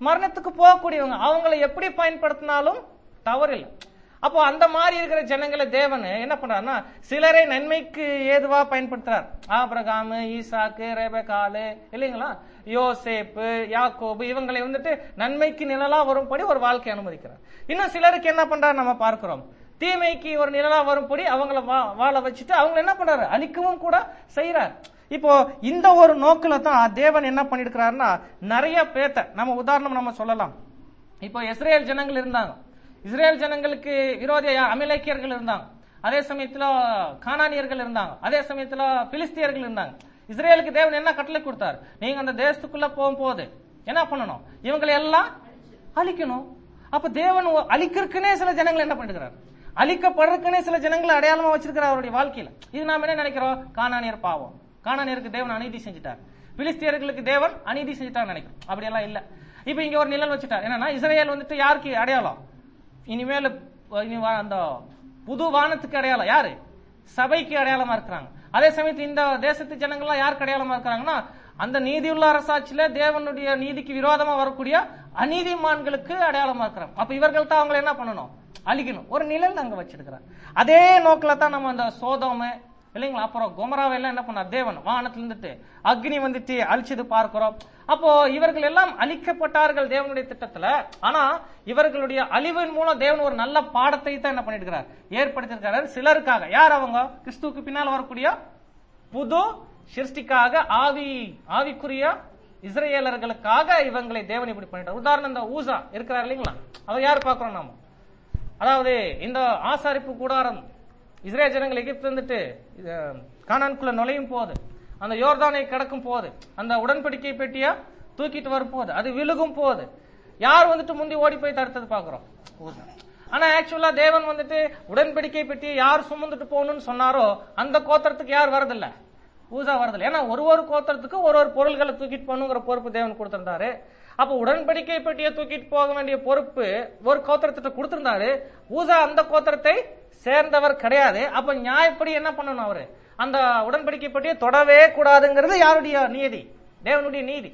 மரணத்துக்கு போகக்கூடியவங்க அவங்கள எப்படி பயன்படுத்தினாலும் தவறில்லை அப்போ அந்த மாதிரி இருக்கிற ஜனங்களை தேவன் என்ன பண்றாருன்னா சிலரை நன்மைக்கு ஏதுவா பயன்படுத்துறார் ஆபிரகாமு ஈசாக்கு ரேபகாலு இல்லைங்களா யோசேப்பு யாக்கோபு இவங்களை வந்துட்டு நன்மைக்கு நிழலா வரும்படி ஒரு வாழ்க்கை அனுமதிக்கிறார் இன்னும் சிலருக்கு என்ன பண்றாரு நம்ம பார்க்கிறோம் தீமைக்கு ஒரு நிழலா வரும்படி அவங்கள வா- வாழ வச்சுட்டு அவங்க என்ன பண்றாரு அழிக்கவும் கூட செய்யறார் இப்போ இந்த ஒரு நோக்கில தான் தேவன் என்ன பண்ணிருக்கிறாருன்னா நிறைய பேத்த நம்ம உதாரணம் நம்ம சொல்லலாம் இப்போ இஸ்ரேல் ஜனங்கள் இருந்தாங்க இஸ்ரேல் ஜனங்களுக்கு விரோதிய அமிலேக்கியர்கள் இருந்தாங்க அதே சமயத்துல கானானியர்கள் இருந்தாங்க அதே சமயத்துல பிலிஸ்தியர்கள் இருந்தாங்க இஸ்ரேலுக்கு தேவன் என்ன கட்டளை கொடுத்தார் நீங்க அந்த தேசத்துக்குள்ள போகும்போது என்ன பண்ணணும் இவங்களை எல்லாம் அழிக்கணும் அப்ப தேவன் ஒ- அழிக்கிறதுக்குனே சில ஜனங்களை என்ன பண்ணிருக்கிறார் அழிக்கப்படுறதுக்குனே சில ஜனங்களை அடையாளமா வச்சிருக்கிறார் அவருடைய வாழ்க்கையில இது நாம என்ன நினைக்கிறோம் கானானியர் பாவம் கானானியருக்கு தேவன் அநீதி செஞ்சுட்டார் பிலிஸ்தியர்களுக்கு தேவன் அநீதி செஞ்சுட்டார் நினைக்கிறோம் அப்படியெல்லாம் இல்ல இப்ப இங்க ஒரு நிழல் வச்சுட்டார் என்னன்னா இஸ்ரேல் வந்துட்டு யாருக்கு அடையாளம் இனிமேல் இனி வா- அந்த புது வானத்துக்கு அடையாளம் யாரு சபைக்கு அடையாளமா இருக்கிறாங்க அதே சமயத்துல இந்த தேசத்து ஜனங்கள்லாம் யாருக்கு அடையாளமா இருக்கிறாங்கன்னா அந்த நீதியுள்ள அரசாட்சியில தேவனுடைய நீதிக்கு விரோதமா வரக்கூடிய அநீதிமான்களுக்கு அடையாளமா இருக்கிறாங்க அப்ப இவர்கள் தான் அவங்களை என்ன பண்ணணும் அழிக்கணும் ஒரு நிழல் அங்க வச்சிருக்கிறார் அதே நோக்கில தான் நம்ம அந்த சோதோம இல்லைங்களா அப்புறம் குமராவை எல்லாம் என்ன பண்ணார் தேவன் வானத்துல இருந்துட்டு அக்னி வந்துட்டு அழிச்சது பார்க்கிறோம் அப்போ இவர்கள் எல்லாம் அழிக்கப்பட்டார்கள் தேவனுடைய திட்டத்துல ஆனா இவர்களுடைய அழிவின் மூலம் தேவன் ஒரு நல்ல பாடத்தை தான் என்ன பண்ணிருக்கிறார் ஏற்படுத்தியிருக்கிறார் சிலருக்காக யார் அவங்க கிறிஸ்துவுக்கு பின்னால் வரக்கூடிய புது சிருஷ்டிக்காக ஆவி ஆவிக்குரிய இஸ்ரேலர்களுக்காக இவங்களை தேவன் இப்படி பண்ணிட்டார் உதாரணம் இந்த ஊசா இருக்கிறார் இல்லைங்களா அவர் யார் பார்க்கிறோம் நாம அதாவது இந்த ஆசாரிப்பு கூடாரம் இஸ்ரேல் ஜனங்கள் எகிப்து வந்துட்டு இது, கானான்குள்ள நுழையும் போது அந்த யோர்தானை கடக்கும் போது அந்த உடன்படிக்கை பெட்டிய தூக்கிட்டு வரும் போது அது விழுகும் போது யார் வந்துட்டு முந்தி ஓடி போய் தடுத்தது பாக்குறோம் ஊசா. ஆனா ஆக்சுவலா தேவன் வந்துட்டு உடன்படிக்கை பெட்டியை யார் சுமந்துட்டு போகணும்னு சொன்னாரோ அந்த கோத்திரத்துக்கு யார் வரதில்ல ஊசா வரதில்லை ஏன்னா ஒரு ஒரு கோத்திரத்துக்கு ஒரு ஒரு பொருள்களை தூக்கிட்டு போகணுங்கிற பொறுப்பு தேவன் கொடுத்திருந்தாரு அப்ப உடன்படிக்கை பெட்டியை தூக்கிட்டு போக வேண்டிய பொறுப்பு ஒரு கோத்திரத்திட்ட கொடுத்திருந்தாரு ஊசா அந்த கோத்திரத்தை சேர்ந்தவர் கிடையாது அப்ப நியாயப்படி என்ன பண்ணணும் அவரு அந்த உடன்படிக்கை பெட்டியை தொடவே கூடாதுங்கிறது யாருடைய நீதி தேவனுடைய நீதி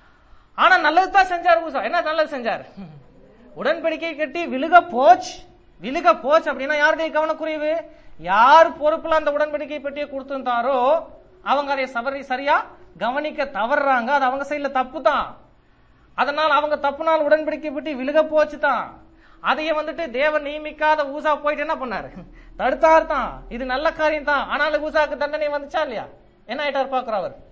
ஆனா நல்லதுதான் செஞ்சார் ஊசா என்ன நல்லது செஞ்சார் உடன்படிக்கை கட்டி விழுக போச் விழுக போச் அப்படின்னா யாருடைய கவனக்குறைவு யார் பொறுப்புல அந்த உடன்படிக்கை பெட்டியை கொடுத்திருந்தாரோ அவங்க அதை சவரி சரியா கவனிக்க தவறுறாங்க அது அவங்க சைடுல தப்பு தான் அதனால் அவங்க தப்புனால் உடன்படிக்கை பெட்டி விழுக போச்சு தான் அதையே வந்துட்டு தேவன் நியமிக்காத ஊசா போயிட்டு என்ன பண்ணாரு தடுத்தார் தான் இது நல்ல காரியம் தான் ஆனாலும் ஊசாக்கு தண்டனை வந்துச்சா இல்லையா என்ன ஆயிட்டார் பாக்குற அவர்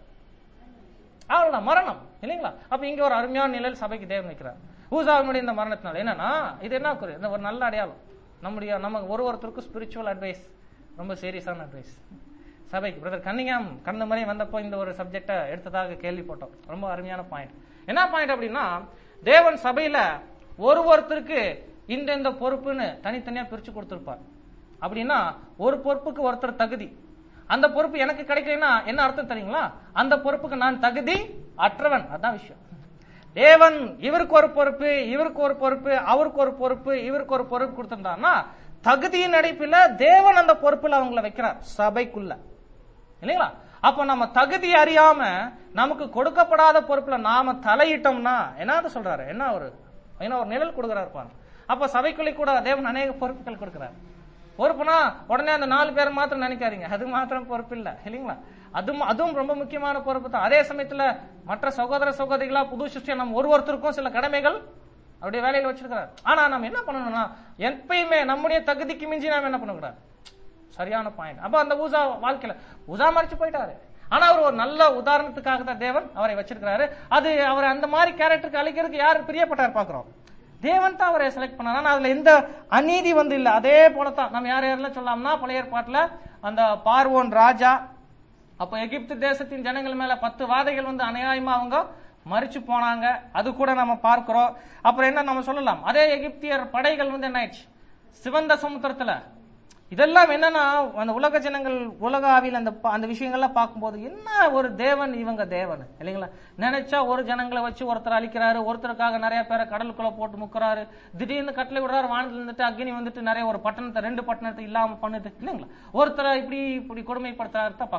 அவ்வளவுதான் மரணம் இல்லைங்களா அப்ப இங்க ஒரு அருமையான நிலையில் சபைக்கு தேவன் வைக்கிறார் ஊசாவினுடைய இந்த மரணத்தினால என்னன்னா இது என்ன குறி இந்த ஒரு நல்ல அடையாளம் நம்முடைய நம்ம ஒரு ஒருத்தருக்கும் ஸ்பிரிச்சுவல் அட்வைஸ் ரொம்ப சீரியஸான அட்வைஸ் சபைக்கு பிரதர் கன்னிங்காம் கடந்த முறை வந்தப்போ இந்த ஒரு சப்ஜெக்டை எடுத்ததாக கேள்விப்பட்டோம் ரொம்ப அருமையான பாயிண்ட் என்ன பாயிண்ட் அப்படின்னா தேவன் சபையில ஒரு ஒருத்தருக்கு இந்த இந்த பொறுப்புன்னு தனித்தனியா பிரிச்சு கொடுத்திருப்பார் அப்படின்னா ஒரு பொறுப்புக்கு ஒருத்தர் தகுதி அந்த பொறுப்பு எனக்கு கிடைக்கலன்னா என்ன அர்த்தம் தெரியுங்களா அந்த பொறுப்புக்கு நான் தகுதி அற்றவன் அதான் விஷயம் தேவன் இவருக்கு ஒரு பொறுப்பு இவருக்கு ஒரு பொறுப்பு அவருக்கு ஒரு பொறுப்பு இவருக்கு ஒரு பொறுப்பு கொடுத்திருந்தாருன்னா தகுதியின் அடிப்பில் தேவன் அந்த பொறுப்புல அவங்கள வைக்கிறார் சபைக்குள்ள இல்லைங்களா அப்ப நம்ம தகுதி அறியாம நமக்கு கொடுக்கப்படாத பொறுப்புல நாம தலையிட்டோம்னா என்னது சொல்றாரு என்ன ஒரு என்ன ஒரு நிழல் கொடுக்கிறாரு பாருங்க அப்ப சபைக்குள்ளே கூட தேவன் அநேக பொறுப்புகள் கொடுக்கிறார் பொறுப்புனா உடனே அந்த நாலு பேர் மாத்திரம் நினைக்காதீங்க அது மாத்திரம் பொறுப்பு இல்ல இல்லைங்களா அதுவும் அதுவும் ரொம்ப முக்கியமான பொறுப்பு தான் அதே சமயத்துல மற்ற சகோதர சகோதரிகளா புது சிருஷ்டியா நம்ம ஒரு ஒருத்தருக்கும் சில கடமைகள் அவருடைய வேலையில வச்சிருக்கிறார் ஆனா நம்ம என்ன பண்ணணும்னா எப்பயுமே நம்முடைய தகுதிக்கு மிஞ்சி நாம என்ன பண்ணக்கூடாது சரியான பாயிண்ட் அப்ப அந்த ஊசா வாழ்க்கையில ஊசா மறைச்சு போயிட்டாரு ஆனா அவர் ஒரு நல்ல உதாரணத்துக்காக தான் தேவன் அவரை வச்சிருக்கிறாரு அது அவர் அந்த மாதிரி கேரக்டருக்கு அழிக்கிறதுக்கு யார் பிரியப்பட்டார் பாக்குறோம் தேவன் தான் அவரை செலக்ட் பண்ணார் ஆனா அதுல எந்த அநீதி வந்து இல்ல அதே போலதான் நம்ம யார் யாரெல்லாம் சொல்லலாம்னா பழைய ஏற்பாட்டுல அந்த பார்வோன் ராஜா அப்ப எகிப்து தேசத்தின் ஜனங்கள் மேல பத்து வாதைகள் வந்து அநியாயமா அவங்க மறிச்சு போனாங்க அது கூட நம்ம பார்க்கிறோம் அப்புறம் என்ன நம்ம சொல்லலாம் அதே எகிப்தியர் படைகள் வந்து என்ன ஆயிடுச்சு சிவந்த சமுத்திரத்துல இதெல்லாம் என்னன்னா அந்த உலக ஜனங்கள் உலக ஆவியில் அந்த ப- அந்த விஷயங்கள்லாம் பார்க்கும்போது என்ன ஒரு தேவன் இவங்க தேவன் இல்லைங்களா நினைச்சா ஒரு ஜனங்களை வச்சு ஒருத்தர் அழிக்கிறாரு ஒருத்தருக்காக நிறைய பேரை கடலுக்குள்ள போட்டு முக்குறாரு திடீர்னு கட்டளை விடுறாரு வானத்துல இருந்துட்டு அக்னி வந்துட்டு நிறைய ஒரு பட்டணத்தை ரெண்டு பட்டணத்தை இல்லாம பண்ணுது இல்லைங்களா ஒருத்தரை இப்படி இப்படி கொடுமைப்படுத்துறாரு தான் பாக்குறாங்க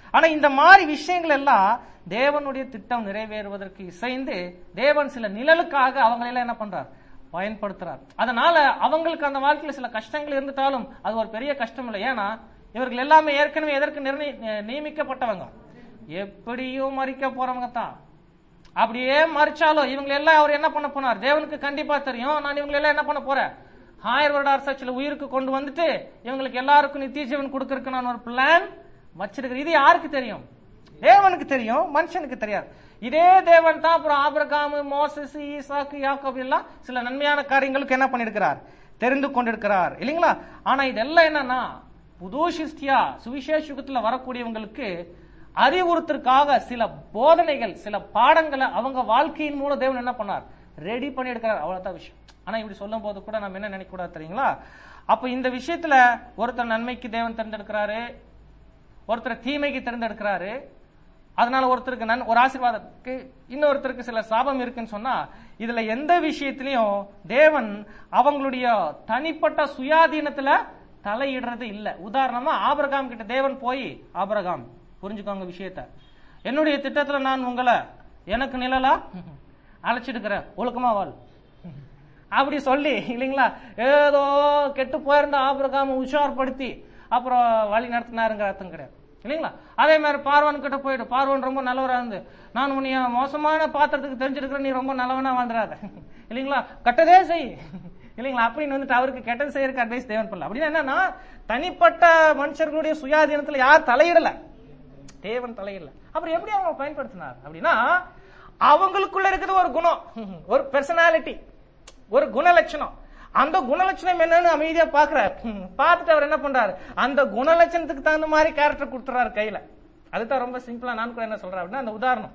ஆனா இந்த மாதிரி விஷயங்கள் எல்லாம் தேவனுடைய திட்டம் நிறைவேறுவதற்கு இசைந்து தேவன் சில நிழலுக்காக அவங்களை எல்லாம் என்ன பண்றார் பயன்படுத்துறார் அதனால அவங்களுக்கு அந்த வாழ்க்கையில சில கஷ்டங்கள் இருந்துட்டாலும் அது ஒரு பெரிய கஷ்டம் இல்லை ஏன்னா இவர்கள் எல்லாமே ஏற்கனவே எதற்கு நிர்ணய நியமிக்கப்பட்டவங்க எப்படியும் மறிக்க போறவங்க தான் அப்படியே மறிச்சாலும் இவங்க எல்லாம் அவர் என்ன பண்ண போனார் தேவனுக்கு கண்டிப்பா தெரியும் நான் இவங்க எல்லாம் என்ன பண்ண போறேன் ஆயிரம் வருட அரசாட்சியில உயிருக்கு கொண்டு வந்துட்டு இவங்களுக்கு எல்லாருக்கும் நித்திய ஜீவன் கொடுக்கறதுக்கு நான் ஒரு பிளான் வச்சிருக்கிறேன் இது யாருக்கு தெரியும் தேவனுக்கு தெரியும் மனுஷனுக்கு தெரியாது இதே தேவன் தான் அப்புறம் ஆபிரகாம் மோசஸ் ஈசாக்கு யாக்கோபு எல்லாம் சில நன்மையான காரியங்களுக்கு என்ன பண்ணிருக்கிறார் தெரிந்து கொண்டிருக்கிறார் இல்லைங்களா ஆனா இதெல்லாம் என்னன்னா புது சிருஷ்டியா சுவிசேஷ யுகத்துல வரக்கூடியவங்களுக்கு அறிவுறுத்திற்காக சில போதனைகள் சில பாடங்களை அவங்க வாழ்க்கையின் மூலம் தேவன் என்ன பண்ணார் ரெடி பண்ணி எடுக்கிறார் அவ்வளவுதான் விஷயம் ஆனா இப்படி சொல்லும் போது கூட நம்ம என்ன நினைக்க கூடாது தெரியுங்களா அப்ப இந்த விஷயத்துல ஒருத்தர் நன்மைக்கு தேவன் தேர்ந்தெடுக்கிறாரு ஒருத்தர் தீமைக்கு தேர்ந்தெடுக்கிறாரு அதனால ஒருத்தருக்கு நன் ஒரு ஆசீர்வாதத்துக்கு இன்னொருத்தருக்கு சில சாபம் இருக்குன்னு சொன்னா இதுல எந்த விஷயத்திலையும் தேவன் அவங்களுடைய தனிப்பட்ட சுயாதீனத்துல தலையிடுறது இல்ல உதாரணமா ஆபிரகாம் கிட்ட தேவன் போய் ஆபிரகாம் புரிஞ்சுக்கோங்க விஷயத்த என்னுடைய திட்டத்துல நான் உங்களை எனக்கு நிழலா அழைச்சிட்டுக்கிறேன் ஒழுக்கமா வாழ் அப்படி சொல்லி இல்லைங்களா ஏதோ கெட்டு போயிருந்த ஆபிரகாம உஷார்படுத்தி அப்புறம் வழி நடத்தினாருங்கிற அர்த்தம் கிடையாது இல்லைங்களா அதே மாதிரி பார்வன் கிட்ட போயிடு பார்வன் ரொம்ப நல்லவரா இருந்து நான் உன்னைய மோசமான பாத்திரத்துக்கு தெரிஞ்சிருக்கிறேன் நீ ரொம்ப நல்லவனா வந்துடாத இல்லைங்களா கட்டதே செய் இல்லைங்களா அப்படின்னு வந்துட்டு அவருக்கு கெட்டது செய்யறதுக்கு அட்வைஸ் தேவன் பண்ணல அப்படின்னா என்னன்னா தனிப்பட்ட மனுஷர்களுடைய சுயாதீனத்துல யார் தலையிடல தேவன் தலையிடல அப்புறம் எப்படி அவங்க பயன்படுத்தினார் அப்படின்னா அவங்களுக்குள்ள இருக்குது ஒரு குணம் ஒரு பெர்சனாலிட்டி ஒரு குணலட்சணம் அந்த குணலட்சணம் என்னன்னு அமைதியா பாக்குறாரு பார்த்துட்டு அவர் என்ன பண்றாரு அந்த குணலட்சணத்துக்கு தகுந்த மாதிரி கேரக்டர் கொடுத்துறாரு கையில அதுதான் ரொம்ப சிம்பிளா நான் கூட என்ன சொல்றேன் அப்படின்னா அந்த உதாரணம்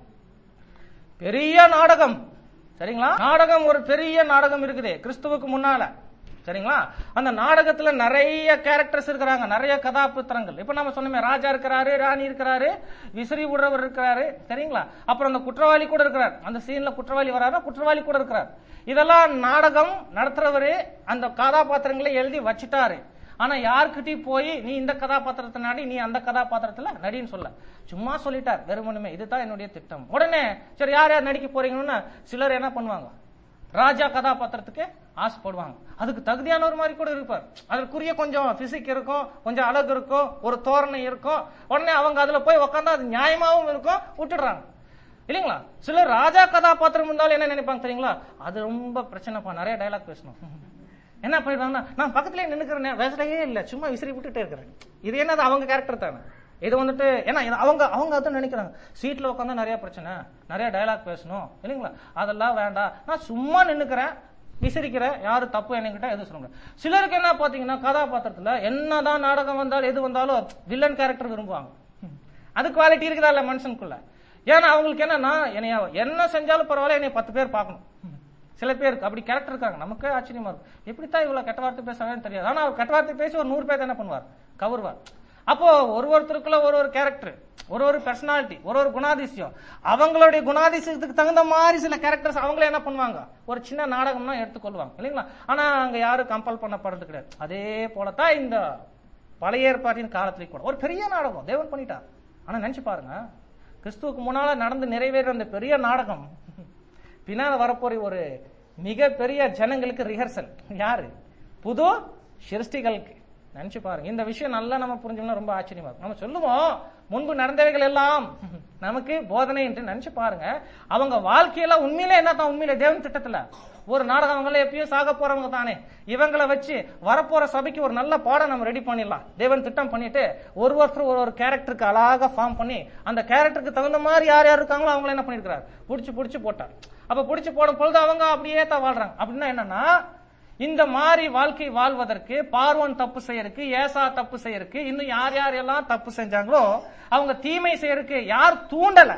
பெரிய நாடகம் சரிங்களா நாடகம் ஒரு பெரிய நாடகம் இருக்குது கிறிஸ்துவுக்கு முன்னால சரிங்களா அந்த நாடகத்துல நிறைய கேரக்டர்ஸ் இருக்கிறாங்க நிறைய கதாபாத்திரங்கள் இப்ப நம்ம சொன்னோமே ராஜா இருக்கிறாரு ராணி இருக்கிறாரு விசிறி விடுறவர் இருக்கிறாரு சரிங்களா அப்புறம் அந்த குற்றவாளி கூட இருக்கிறார் அந்த சீன்ல குற்றவாளி வராருன்னா குற்றவாளி கூட இருக்கிறார் இதெல்லாம் நாடகம் நடத்துறவரு அந்த கதாபாத்திரங்களை எழுதி வச்சுட்டாரு ஆனா யாருக்கிட்டையும் போய் நீ இந்த கதாபாத்திரத்தை நடி நீ அந்த கதாபாத்திரத்துல நடின்னு சொல்ல சும்மா சொல்லிட்டார் வெறுமனுமே இதுதான் என்னுடைய திட்டம் உடனே சரி யார் யார் நடிக்க போறீங்கன்னா சிலர் என்ன பண்ணுவாங்க ராஜா கதாபாத்திரத்துக்கு ஆசைப்படுவாங்க அதுக்கு தகுதியானவர் மாதிரி கூட இருப்பார் அதற்குரிய கொஞ்சம் பிசிக் இருக்கும் கொஞ்சம் அழகு இருக்கும் ஒரு தோரணை இருக்கும் உடனே அவங்க அதுல போய் உட்காந்தா அது நியாயமாவும் இருக்கும் விட்டுடுறாங்க இல்லைங்களா சிலர் ராஜா கதாபாத்திரம் இருந்தாலும் என்ன நினைப்பாங்க தெரியுங்களா அது ரொம்ப பிரச்சனைப்பா நிறைய டைலாக் பேசணும் என்ன பண்ணிடுவாங்கன்னா நான் பக்கத்துலயே நின்னுக்கிறேன் வேசலையே இல்ல சும்மா விசிறி விட்டுட்டே இருக்கிறேன் இது என்னது அவங்க கேரக்டர் தானே இது வந்துட்டு ஏன்னா இது அவங்க அவங்க அதான் நினைக்கிறாங்க சீட்ல உட்காந்தா நிறைய பிரச்சனை நிறைய டயலாக் பேசணும் இல்லைங்களா அதெல்லாம் வேண்டாம் நான் சும்மா நின்னுக்கிறேன் விசிறிக்கிறேன் யாரு தப்பு என்கிட்ட எதுவும் சொல்ல முடியாது சிலருக்கு என்ன பாத்தீங்கன்னா கதாபாத்திரத்துல என்னதான் நாடகம் வந்தாலும் எது வந்தாலும் வில்லன் கேரக்டர் விரும்புவாங்க அது குவாலிட்டி இருக்குதா இல்ல மனுஷனுக்குள்ள ஏன்னா அவங்களுக்கு என்னன்னா என்னைய என்ன செஞ்சாலும் பரவாயில்ல என்னைய பத்து பேர் பார்க்கணும் சில பேருக்கு அப்படி கேரக்டர் இருக்காங்க நமக்கே ஆச்சரியமா இருக்கும் எப்படித்தான் இவ்வளவு கெட்ட வார்த்தை பேசுறாங்கன்னு தெரியாது ஆனா அவர் கெட்ட வார்த்தை பேசி ஒரு நூறு பேர் என்ன பண்ணுவார் கவருவார் அப்போ ஒரு ஒருத்தருக்குள்ள ஒரு ஒரு கேரக்டர் ஒரு ஒரு பர்சனாலிட்டி ஒரு ஒரு குணாதிசயம் அவங்களுடைய குணாதிசயத்துக்கு தகுந்த மாதிரி சில கேரக்டர்ஸ் அவங்களே என்ன பண்ணுவாங்க ஒரு சின்ன நாடகம்னா எடுத்துக்கொள்வாங்க இல்லைங்களா ஆனா அங்க யாரும் கம்பல் பண்ணப்படுறது கிடையாது அதே போலதான் இந்த பழைய ஏற்பாட்டின் காலத்திலே கூட ஒரு பெரிய நாடகம் தேவன் பண்ணிட்டார் ஆனா நினைச்சு பாருங்க கிறிஸ்துவுக்கு முன்னால நடந்து நிறைவேற அந்த பெரிய நாடகம் பின்னால வரப்போற ஒரு மிகப்பெரிய ஜனங்களுக்கு ரிஹர்சல் யாரு புது சிருஷ்டிகளுக்கு நினைச்சு பாருங்க இந்த விஷயம் நல்லா நம்ம புரிஞ்சோம்னா ரொம்ப ஆச்சரியமா இருக்கும் நம்ம சொல்லுவோம் முன்பு நடந்தவைகள் எல்லாம் நமக்கு போதனை என்று நினைச்சு பாருங்க அவங்க வாழ்க்கையில உண்மையிலே என்ன தான் உண்மையிலே தேவன் திட்டத்துல ஒரு நாடகம் அவங்கள எப்பயும் சாக போறவங்க தானே இவங்களை வச்சு வரப்போற சபைக்கு ஒரு நல்ல பாடம் நம்ம ரெடி பண்ணிடலாம் தேவன் திட்டம் பண்ணிட்டு ஒரு ஒருத்தர் ஒரு ஒரு கேரக்டருக்கு அழகா ஃபார்ம் பண்ணி அந்த கேரக்டருக்கு தகுந்த மாதிரி யார் யார் இருக்காங்களோ அவங்கள என்ன பண்ணிருக்கிறார் புடிச்சு புடிச்சு போட்டார் அப்ப புடிச்சு போடும் பொழுது அவங்க அப்படியே தான் வாழ்றாங்க அப்படின்னா என்னன்னா இந்த மாதிரி வாழ்க்கை வாழ்வதற்கு பார்வன் தப்பு செய்யறதுக்கு ஏசா தப்பு செய்யறதுக்கு இன்னும் யார் யார் எல்லாம் தப்பு செஞ்சாங்களோ அவங்க தீமை செய்யறதுக்கு யார் தூண்டல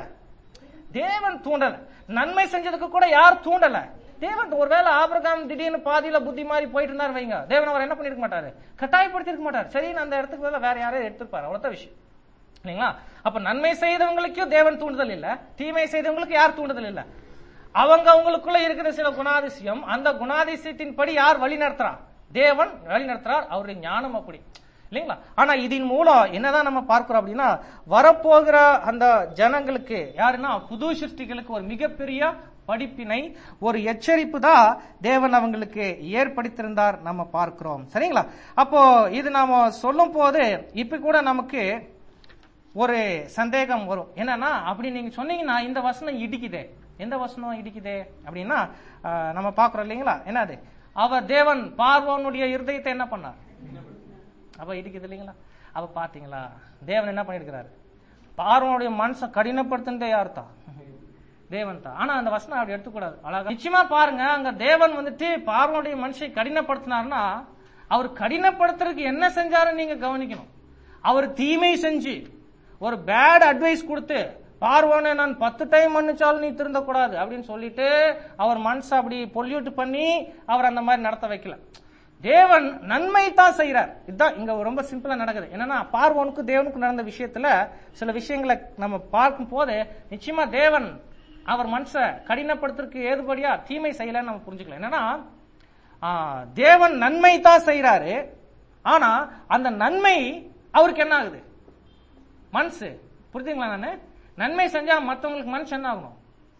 தேவன் தூண்டல நன்மை செஞ்சதுக்கு கூட யார் தூண்டல தேவன் ஒருவேளை ஆபிரகாம் திடீர்னு பாதியில புத்தி மாதிரி போயிட்டு இருந்தாரு வைங்க தேவன் அவர் என்ன பண்ணிருக்க மாட்டாரு கட்டாயப்படுத்தி இருக்க மாட்டாரு சரி அந்த இடத்துக்கு பதிலா வேற யாரையும் எடுத்துப்பாரு அவ்வளவுதான் விஷயம் இல்லைங்களா அப்ப நன்மை செய்தவங்களுக்கும் தேவன் தூண்டுதல் இல்ல தீமை செய்தவங்களுக்கு யார் தூண்டுதல் இல்ல அவங்க அவங்களுக்குள்ள இருக்கிற சில குணாதிசயம் அந்த குணாதிசயத்தின் படி யார் வழி நடத்துறா தேவன் வழி நடத்துறார் அவருடைய ஞானம் அப்படி இல்லைங்களா ஆனா இதன் மூலம் என்னதான் நம்ம பார்க்கிறோம் அப்படின்னா வரப்போகிற அந்த ஜனங்களுக்கு யாருன்னா புது சிருஷ்டிகளுக்கு ஒரு மிகப்பெரிய படிப்பினை ஒரு எச்சரிப்பு தான் தேவன் அவங்களுக்கு ஏற்படுத்தியிருந்தார் நம்ம பார்க்கிறோம் சரிங்களா அப்போ இது நாம சொல்லும் போது இப்ப கூட நமக்கு ஒரு சந்தேகம் வரும் என்னன்னா அப்படி நீங்க சொன்னீங்கன்னா இந்த வசனம் இடிக்குதே எந்த வசனம் இடிக்குதே அப்படின்னா ஆஹ், நம்ம பார்க்கிறோம் இல்லைங்களா என்னது அவர் தேவன் பார்வோனுடைய இருதயத்தை என்ன பண்ணார் அப்ப இடிக்குது இல்லைங்களா அப்ப பாத்தீங்களா தேவன் என்ன பண்ணிருக்கிறாரு பார்வனுடைய மனசை கடினப்படுத்துனதே யார் தான் தேவன் தான் ஆனா அந்த வசனம் அப்படி எடுத்துக்கூடாது அழகா நிச்சயமா பாருங்க அங்க தேவன் வந்துட்டு பார்வனுடைய மனுஷை கடினப்படுத்தினார்னா அவர் கடினப்படுத்துறதுக்கு என்ன செஞ்சாருன்னு நீங்க கவனிக்கணும் அவர் தீமை செஞ்சு ஒரு பேட் அட்வைஸ் கொடுத்து பார்வோனை நான் பத்து டைம் மன்னிச்சாலும் நீ திருந்தக்கூடாது அப்படின்னு சொல்லிட்டு அவர் மனசை அப்படி பொல்யூட் பண்ணி அவர் அந்த மாதிரி நடத்த வைக்கல தேவன் நன்மை தான் செய்யறார் இதுதான் இங்க ரொம்ப சிம்பிளா நடக்குது என்னன்னா பார்வோனுக்கு தேவனுக்கு நடந்த விஷயத்துல சில விஷயங்களை நம்ம பார்க்கும் போது நிச்சயமா தேவன் அவர் மனசை கடினப்படுத்துறதுக்கு ஏதுபடியா தீமை செய்யலன்னு நம்ம புரிஞ்சுக்கலாம் என்னன்னா ஆ, தேவன் நன்மை தான் செய்யறாரு ஆனா அந்த நன்மை அவருக்கு என்ன ஆகுது மனசு புரியுதுங்களா நானு நன்மை செஞ்சா மத்தவங்களுக்கு மனசு என்ன ஆகணும்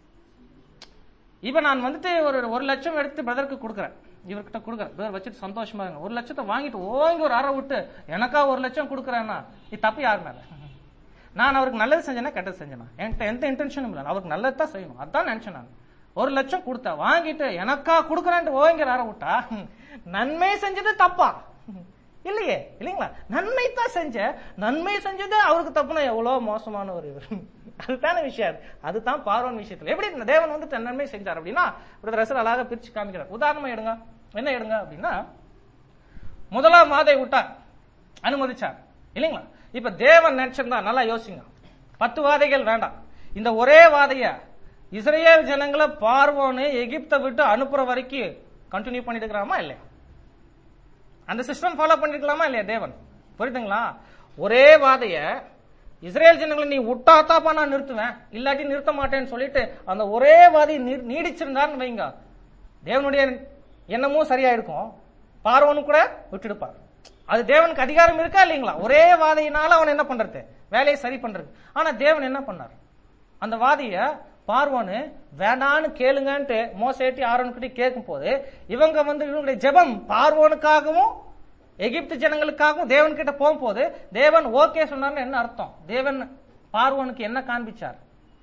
இப்ப நான் வந்துட்டு ஒரு ஒரு லட்சம் எடுத்து பிரதருக்கு கொடுக்குறேன் இவர்கிட்ட கொடுக்குறேன் பிரதர் வச்சுட்டு சந்தோஷமா இருங்க ஒரு லட்சத்தை வாங்கிட்டு ஓங்கி ஒரு அறை விட்டு எனக்கா ஒரு லட்சம் கொடுக்குறேன்னா இது தப்பு யார் மேல நான் அவருக்கு நல்லது செஞ்சேனா கெட்டது செஞ்சேனா என்கிட்ட எந்த இன்டென்ஷனும் இல்லை அவருக்கு நல்லது தான் செய்யணும் அதான் நினைச்சேன் நான் ஒரு லட்சம் கொடுத்தா வாங்கிட்டு எனக்கா கொடுக்குறேன்ட்டு ஓங்கி அறை விட்டா நன்மை செஞ்சது தப்பா இல்லையே இல்லைங்களா நன்மை தான் செஞ்ச நன்மை செஞ்சது அவருக்கு தப்புனா எவ்வளவு மோசமான ஒரு இவர் அதுதானே விஷயம் அதுதான் பார்வன் விஷயத்துல எப்படி இந்த தேவன் வந்து தன் நன்மை செஞ்சார் அப்படின்னா ஒரு ரசல் அழகாக பிரிச்சு காமிக்கிறார் உதாரணமா எடுங்க என்ன எடுங்க அப்படின்னா முதலாம் மாதை விட்டார் அனுமதிச்சார் இல்லைங்களா இப்ப தேவன் நினைச்சிருந்தா நல்லா யோசிங்க பத்து வாதைகள் வேண்டாம் இந்த ஒரே வாதைய இஸ்ரேல் ஜனங்களை பார்வோன்னு எகிப்தை விட்டு அனுப்புற வரைக்கும் கண்டினியூ பண்ணிட்டு இருக்கிறாமா இல்லையா அந்த சிஸ்டம் ஃபாலோ பண்ணிருக்கலாமா இல்லையா தேவன் புரியுதுங்களா ஒரே வாதைய இஸ்ரேல் ஜனங்களை நீ விட்டாத்தாப்பா நான் நிறுத்துவேன் இல்லாட்டி நிறுத்த மாட்டேன்னு சொல்லிட்டு அந்த ஒரே வாதி நீ- நீடிச்சிருந்தாருன்னு வைங்க தேவனுடைய எண்ணமும் சரியா இருக்கும் பார்வனும் கூட விட்டுடுப்பார் அது தேவனுக்கு அதிகாரம் இருக்கா இல்லைங்களா ஒரே வாதையினால அவன் என்ன பண்றது வேலையை சரி பண்றது ஆனா தேவன் என்ன பண்ணார் அந்த வாதிய பார்வோனு வேண்டான்னு கேளுங்கன்ட்டு மோசேட்டி ஆரோன்கிட்ட கேட்கும் போது இவங்க வந்து இவங்களுடைய ஜெபம் பார்வோனுக்காகவும் எகிப்து ஜனங்களுக்காகவும் தேவன் கிட்ட போகும்போது தேவன் ஓகே சொன்னார்னு என்ன அர்த்தம் தேவன் பார்வோனுக்கு என்ன காண்பிச்சார்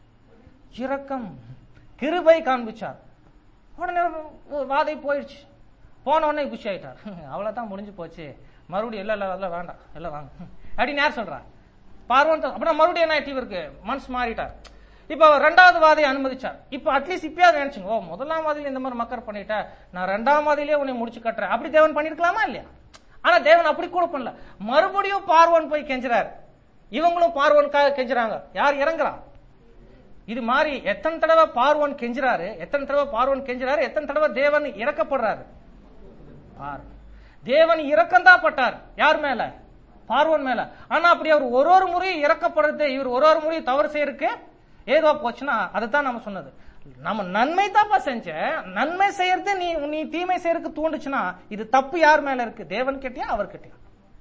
இரக்கம் கிருபை காண்பிச்சார் உடனே வாதை போயிடுச்சு போன உடனே குஷி ஆயிட்டார் அவ்வளவுதான் முடிஞ்சு போச்சு மறுபடியும் இல்ல இல்ல அதெல்லாம் வேண்டாம் எல்லாம் வாங்க அப்படின்னு யார் சொல்றா பார்வன் தான். அப்படின்னா மறுபடியும் என்ன ஆயிட்டு இவருக்கு மனசு மாறிட்டார் இப்ப ரெண்டாவது வாதியை அனுமதிச்சார் இப்ப அட்லீஸ்ட் இப்பயாவது நினைச்சுங்க ஓ முதலாம் வாதியில இந்த மாதிரி மக்கர் பண்ணிட்டேன் நான் ரெண்டாம் வாதியிலே உன்னை முடிச்சு கட்டுறேன் அப்படி தேவன் பண்ணிருக்கலாமா இல்லையா ஆனா தேவன் அப்படி கூட பண்ணல மறுபடியும் பார்வன் போய் கெஞ்சுறாரு இவங்களும் பார்வனுக்காக கெஞ்சுறாங்க யார் இறங்குறா இது மாதிரி எத்தனை தடவை பார்வன் கெஞ்சுறாரு எத்தனை தடவை பார்வன் கெஞ்சுறாரு எத்தனை தடவை தேவன் இறக்கப்படுறாரு பார் தேவன் இரக்கம்தான் பட்டார் யார் மேல பார்வன் மேல ஆனா அப்படி அவர் ஒரு ஒரு முறையும் இறக்கப்படுறது இவர் ஒரு ஒரு முறையும் தவறு செய்யறதுக்கு ஏதோ போச்சுன்னா அதுதான் நம்ம சொன்னது நம்ம நன்மை தாப்பா செஞ்ச நன்மை செய்யறது நீ நீ தீமை செய்யறதுக்கு தூண்டுச்சுன்னா இது தப்பு யார் மேல இருக்கு தேவன் கிட்டயா அவர் கிட்டயா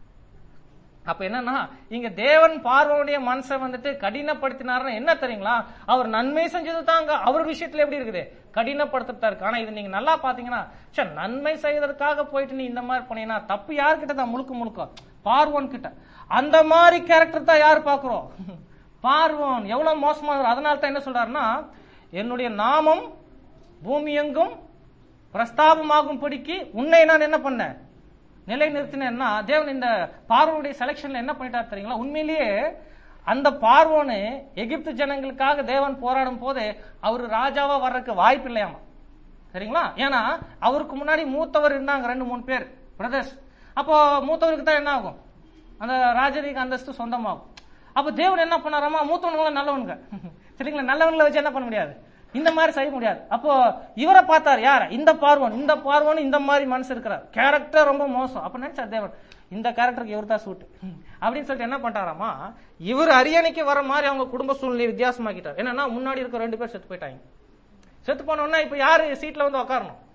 அப்ப என்னன்னா இங்க தேவன் பார்வனுடைய மனசை வந்துட்டு கடினப்படுத்தினாருன்னா என்ன தெரியுங்களா அவர் நன்மை செஞ்சது தாங்க அவர் விஷயத்துல எப்படி இருக்குது கடினப்படுத்திட்டா இருக்கு ஆனா இது நீங்க நல்லா பாத்தீங்கன்னா ச்சே நன்மை செய்வதற்காக போயிட்டு நீ இந்த மாதிரி பண்ணீங்கன்னா தப்பு யார்கிட்ட தான் முழுக்க முழுக்க பார்வோன் கிட்ட அந்த மாதிரி கேரக்டர் தான் யார் பாக்குறோம் பார்வோன் எவ்வளவு மோசமானவர் அதனால தான் என்ன சொல்றாருன்னா என்னுடைய நாமம் பூமி எங்கும் பிரஸ்தாபமாகும் படிக்கு உன்னை நான் என்ன பண்ணேன் நிலை நிறுத்தினேன்னா தேவன் இந்த பார்வோனுடைய செலெக்ஷன்ல என்ன பண்ணிட்டார் தெரியுங்களா உண்மையிலேயே அந்த பார்வோனு எகிப்து ஜனங்களுக்காக தேவன் போராடும் போது அவரு ராஜாவா வர்றதுக்கு வாய்ப்பு இல்லையாமா சரிங்களா ஏன்னா அவருக்கு முன்னாடி மூத்தவர் இருந்தாங்க ரெண்டு மூணு பேர் பிரதர்ஸ் அப்போ மூத்தவருக்கு தான் என்ன ஆகும் அந்த ராஜரீக அந்தஸ்து சொந்தமாகும் அப்ப தேவன் என்ன பண்ணாராமா மூத்தவனுங்களும் நல்லவனுங்க சரிங்களா நல்லவங்களை வச்சு என்ன பண்ண முடியாது இந்த மாதிரி செய்ய முடியாது அப்போ இவரை பார்த்தார் யார இந்த பார்வன் இந்த பார்வன் இந்த மாதிரி மனசு இருக்கிறார் கேரக்டர் ரொம்ப மோசம் அப்ப நினைச்சார் தேவன் இந்த கேரக்டருக்கு இவர் தான் சூட்டு அப்படின்னு சொல்லிட்டு என்ன பண்ணிட்டாராமா இவர் அரியணைக்கு வர மாதிரி அவங்க குடும்ப சூழ்நிலை வித்தியாசமாக்கிட்டார் என்னன்னா முன்னாடி இருக்க ரெண்டு பேர் செத்து போயிட்டாங்க செத்து போன உடனே இப்ப யாரு சீட்ல வந்து உட்காரணும்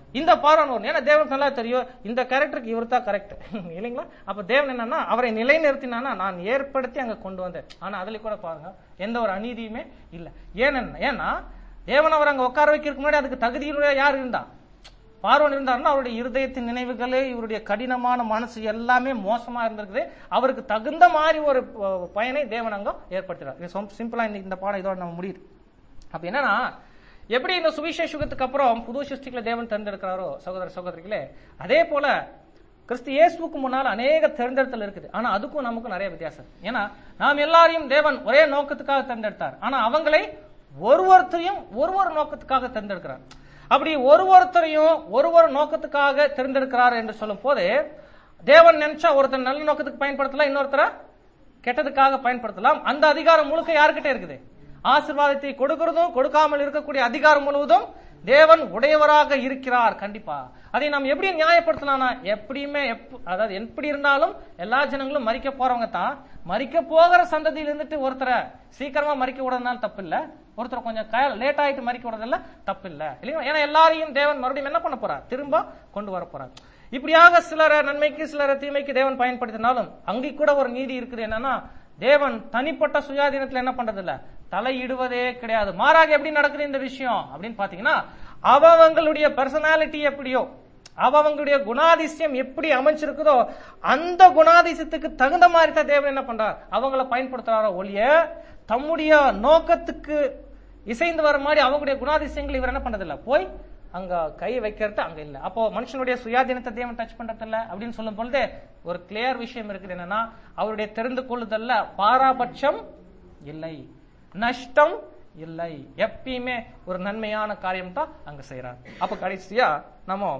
இந்த பார்வன் வரும் ஏன்னா தேவனுக்கு நல்லா தெரியும் இந்த கேரக்டருக்கு இவர் தான் கரெக்ட் இல்லைங்களா அப்ப தேவன் என்னன்னா அவரை நிலைநிறுத்தினானா நான் ஏற்படுத்தி அங்க கொண்டு வந்தேன் ஆனா அதுல கூட பாருங்க எந்த ஒரு அநீதியுமே இல்ல ஏன்னா ஏன்னா தேவன் அவர் அங்க உட்கார வைக்கிறதுக்கு முன்னாடி அதுக்கு தகுதியுடைய யார் இருந்தா பார்வன் இருந்தாருன்னா அவருடைய இருதயத்தின் நினைவுகளே இவருடைய கடினமான மனசு எல்லாமே மோசமா இருந்திருக்குது அவருக்கு தகுந்த மாதிரி ஒரு அஹ், பயனை தேவன் அங்க ஏற்படுத்துறார் இது சொம்- சிம்பிளா இந்த இந்த பாடம் இதோட நம்ம முடியுது அப்ப என்னன்னா எப்படி இந்த சுவிசேஷத்துக்கு அப்புறம் புது சிருஷ்டிகளை தேவன் தேர்ந்தெடுக்கிறாரோ சகோதர சகோதரிகளே அதே போல கிறிஸ்து இயேசுவுக்கு முன்னால் அநேக தேர்ந்தெடுத்தல் இருக்குது ஆனா அதுக்கும் நமக்கும் நிறைய வித்தியாசம் இருக்கு. ஏன்னா நாம் எல்லாரையும் தேவன் ஒரே நோக்கத்துக்காக தேர்ந்தெடுத்தார் ஆனா அவங்களை ஒரு ஒருத்தரையும் ஒரு ஒரு நோக்கத்துக்காக தேர்ந்தெடுக்கிறார் அப்படி ஒரு ஒருத்தரையும் ஒரு ஒரு நோக்கத்துக்காக தேர்ந்தெடுக்கிறார் என்று சொல்லும் போது தேவன் நினைச்சா ஒருத்தர் நல்ல நோக்கத்துக்கு பயன்படுத்தலாம் இன்னொருத்தரை கெட்டதுக்காக பயன்படுத்தலாம் அந்த அதிகாரம் முழுக்க யாருக்கிட்ட இருக்குது ஆசீர்வாதத்தை கொடுக்கிறதும் கொடுக்காமல் இருக்கக்கூடிய அதிகாரம் முழுவதும் தேவன் உடையவராக இருக்கிறார் கண்டிப்பா அதை நாம் எப்படி நியாயப்படுத்தலாம்னா எப்படியுமே எப்- அதாவது எப்படி இருந்தாலும் எல்லா ஜனங்களும் மறிக்க போறவங்க தான் மறிக்க போகிற சந்ததியில இருந்துட்டு ஒருத்தரை சீக்கிரமா மறிக்க விடுறதுனால தப்பு இல்ல ஒருத்தர் கொஞ்சம் லேட் ஆயிட்டு மறிக்க விடுறதுல தப்பு இல்ல இல்லைங்களா ஏன்னா எல்லாரையும் தேவன் மறுபடியும் என்ன பண்ண போறார் திரும்ப கொண்டு வர போறார் இப்படியாக சிலரை நன்மைக்கு சிலரை தீமைக்கு தேவன் பயன்படுத்தினாலும் அங்கே கூட ஒரு நீதி இருக்குது என்னன்னா தேவன் தனிப்பட்ட சுயாதீனத்துல என்ன பண்றது இல்ல தலையிடுவதே கிடையாது மாறாக எப்படி நடக்குது இந்த விஷயம் அப்படின்னு பாத்தீங்கன்னா அவங்களுடைய பர்சனாலிட்டி எப்படியோ அவங்களுடைய குணாதிசயம் எப்படி அமைஞ்சிருக்குதோ அந்த குணாதிசயத்துக்கு தகுந்த மாதிரி தான் தேவன் என்ன பண்றார் அவங்கள பயன்படுத்துறாரோ ஒழிய தம்முடைய நோக்கத்துக்கு இசைந்து வர மாதிரி அவங்களுடைய குணாதிசயங்கள் இவர் என்ன பண்றது இல்ல போய் அங்க கை வைக்கிறது அங்க இல்ல அப்போ மனுஷனுடைய சுயாதீனத்தை தேவன் டச் பண்றது இல்ல அப்படின்னு சொல்லும் பொழுது ஒரு கிளியர் விஷயம் இருக்குது என்னன்னா அவருடைய தெரிந்து கொள்ளுதல்ல பாராபட்சம் இல்லை நஷ்டம் இல்லை எப்பயுமே ஒரு நன்மையான காரியம் தான் அங்க செய்யறார் அப்ப கடைசியா நம்ம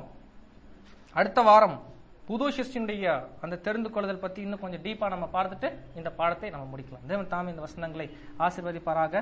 அடுத்த வாரம் புது சிருஷ்டினுடைய அந்த தெரிந்து கொள்ளுதல் பத்தி இன்னும் கொஞ்சம் டீப்பா நம்ம பார்த்துட்டு இந்த பாடத்தை நம்ம முடிக்கலாம் தேவன் தாமே இந்த வசனங்களை ஆசீர்வதிப்பாராக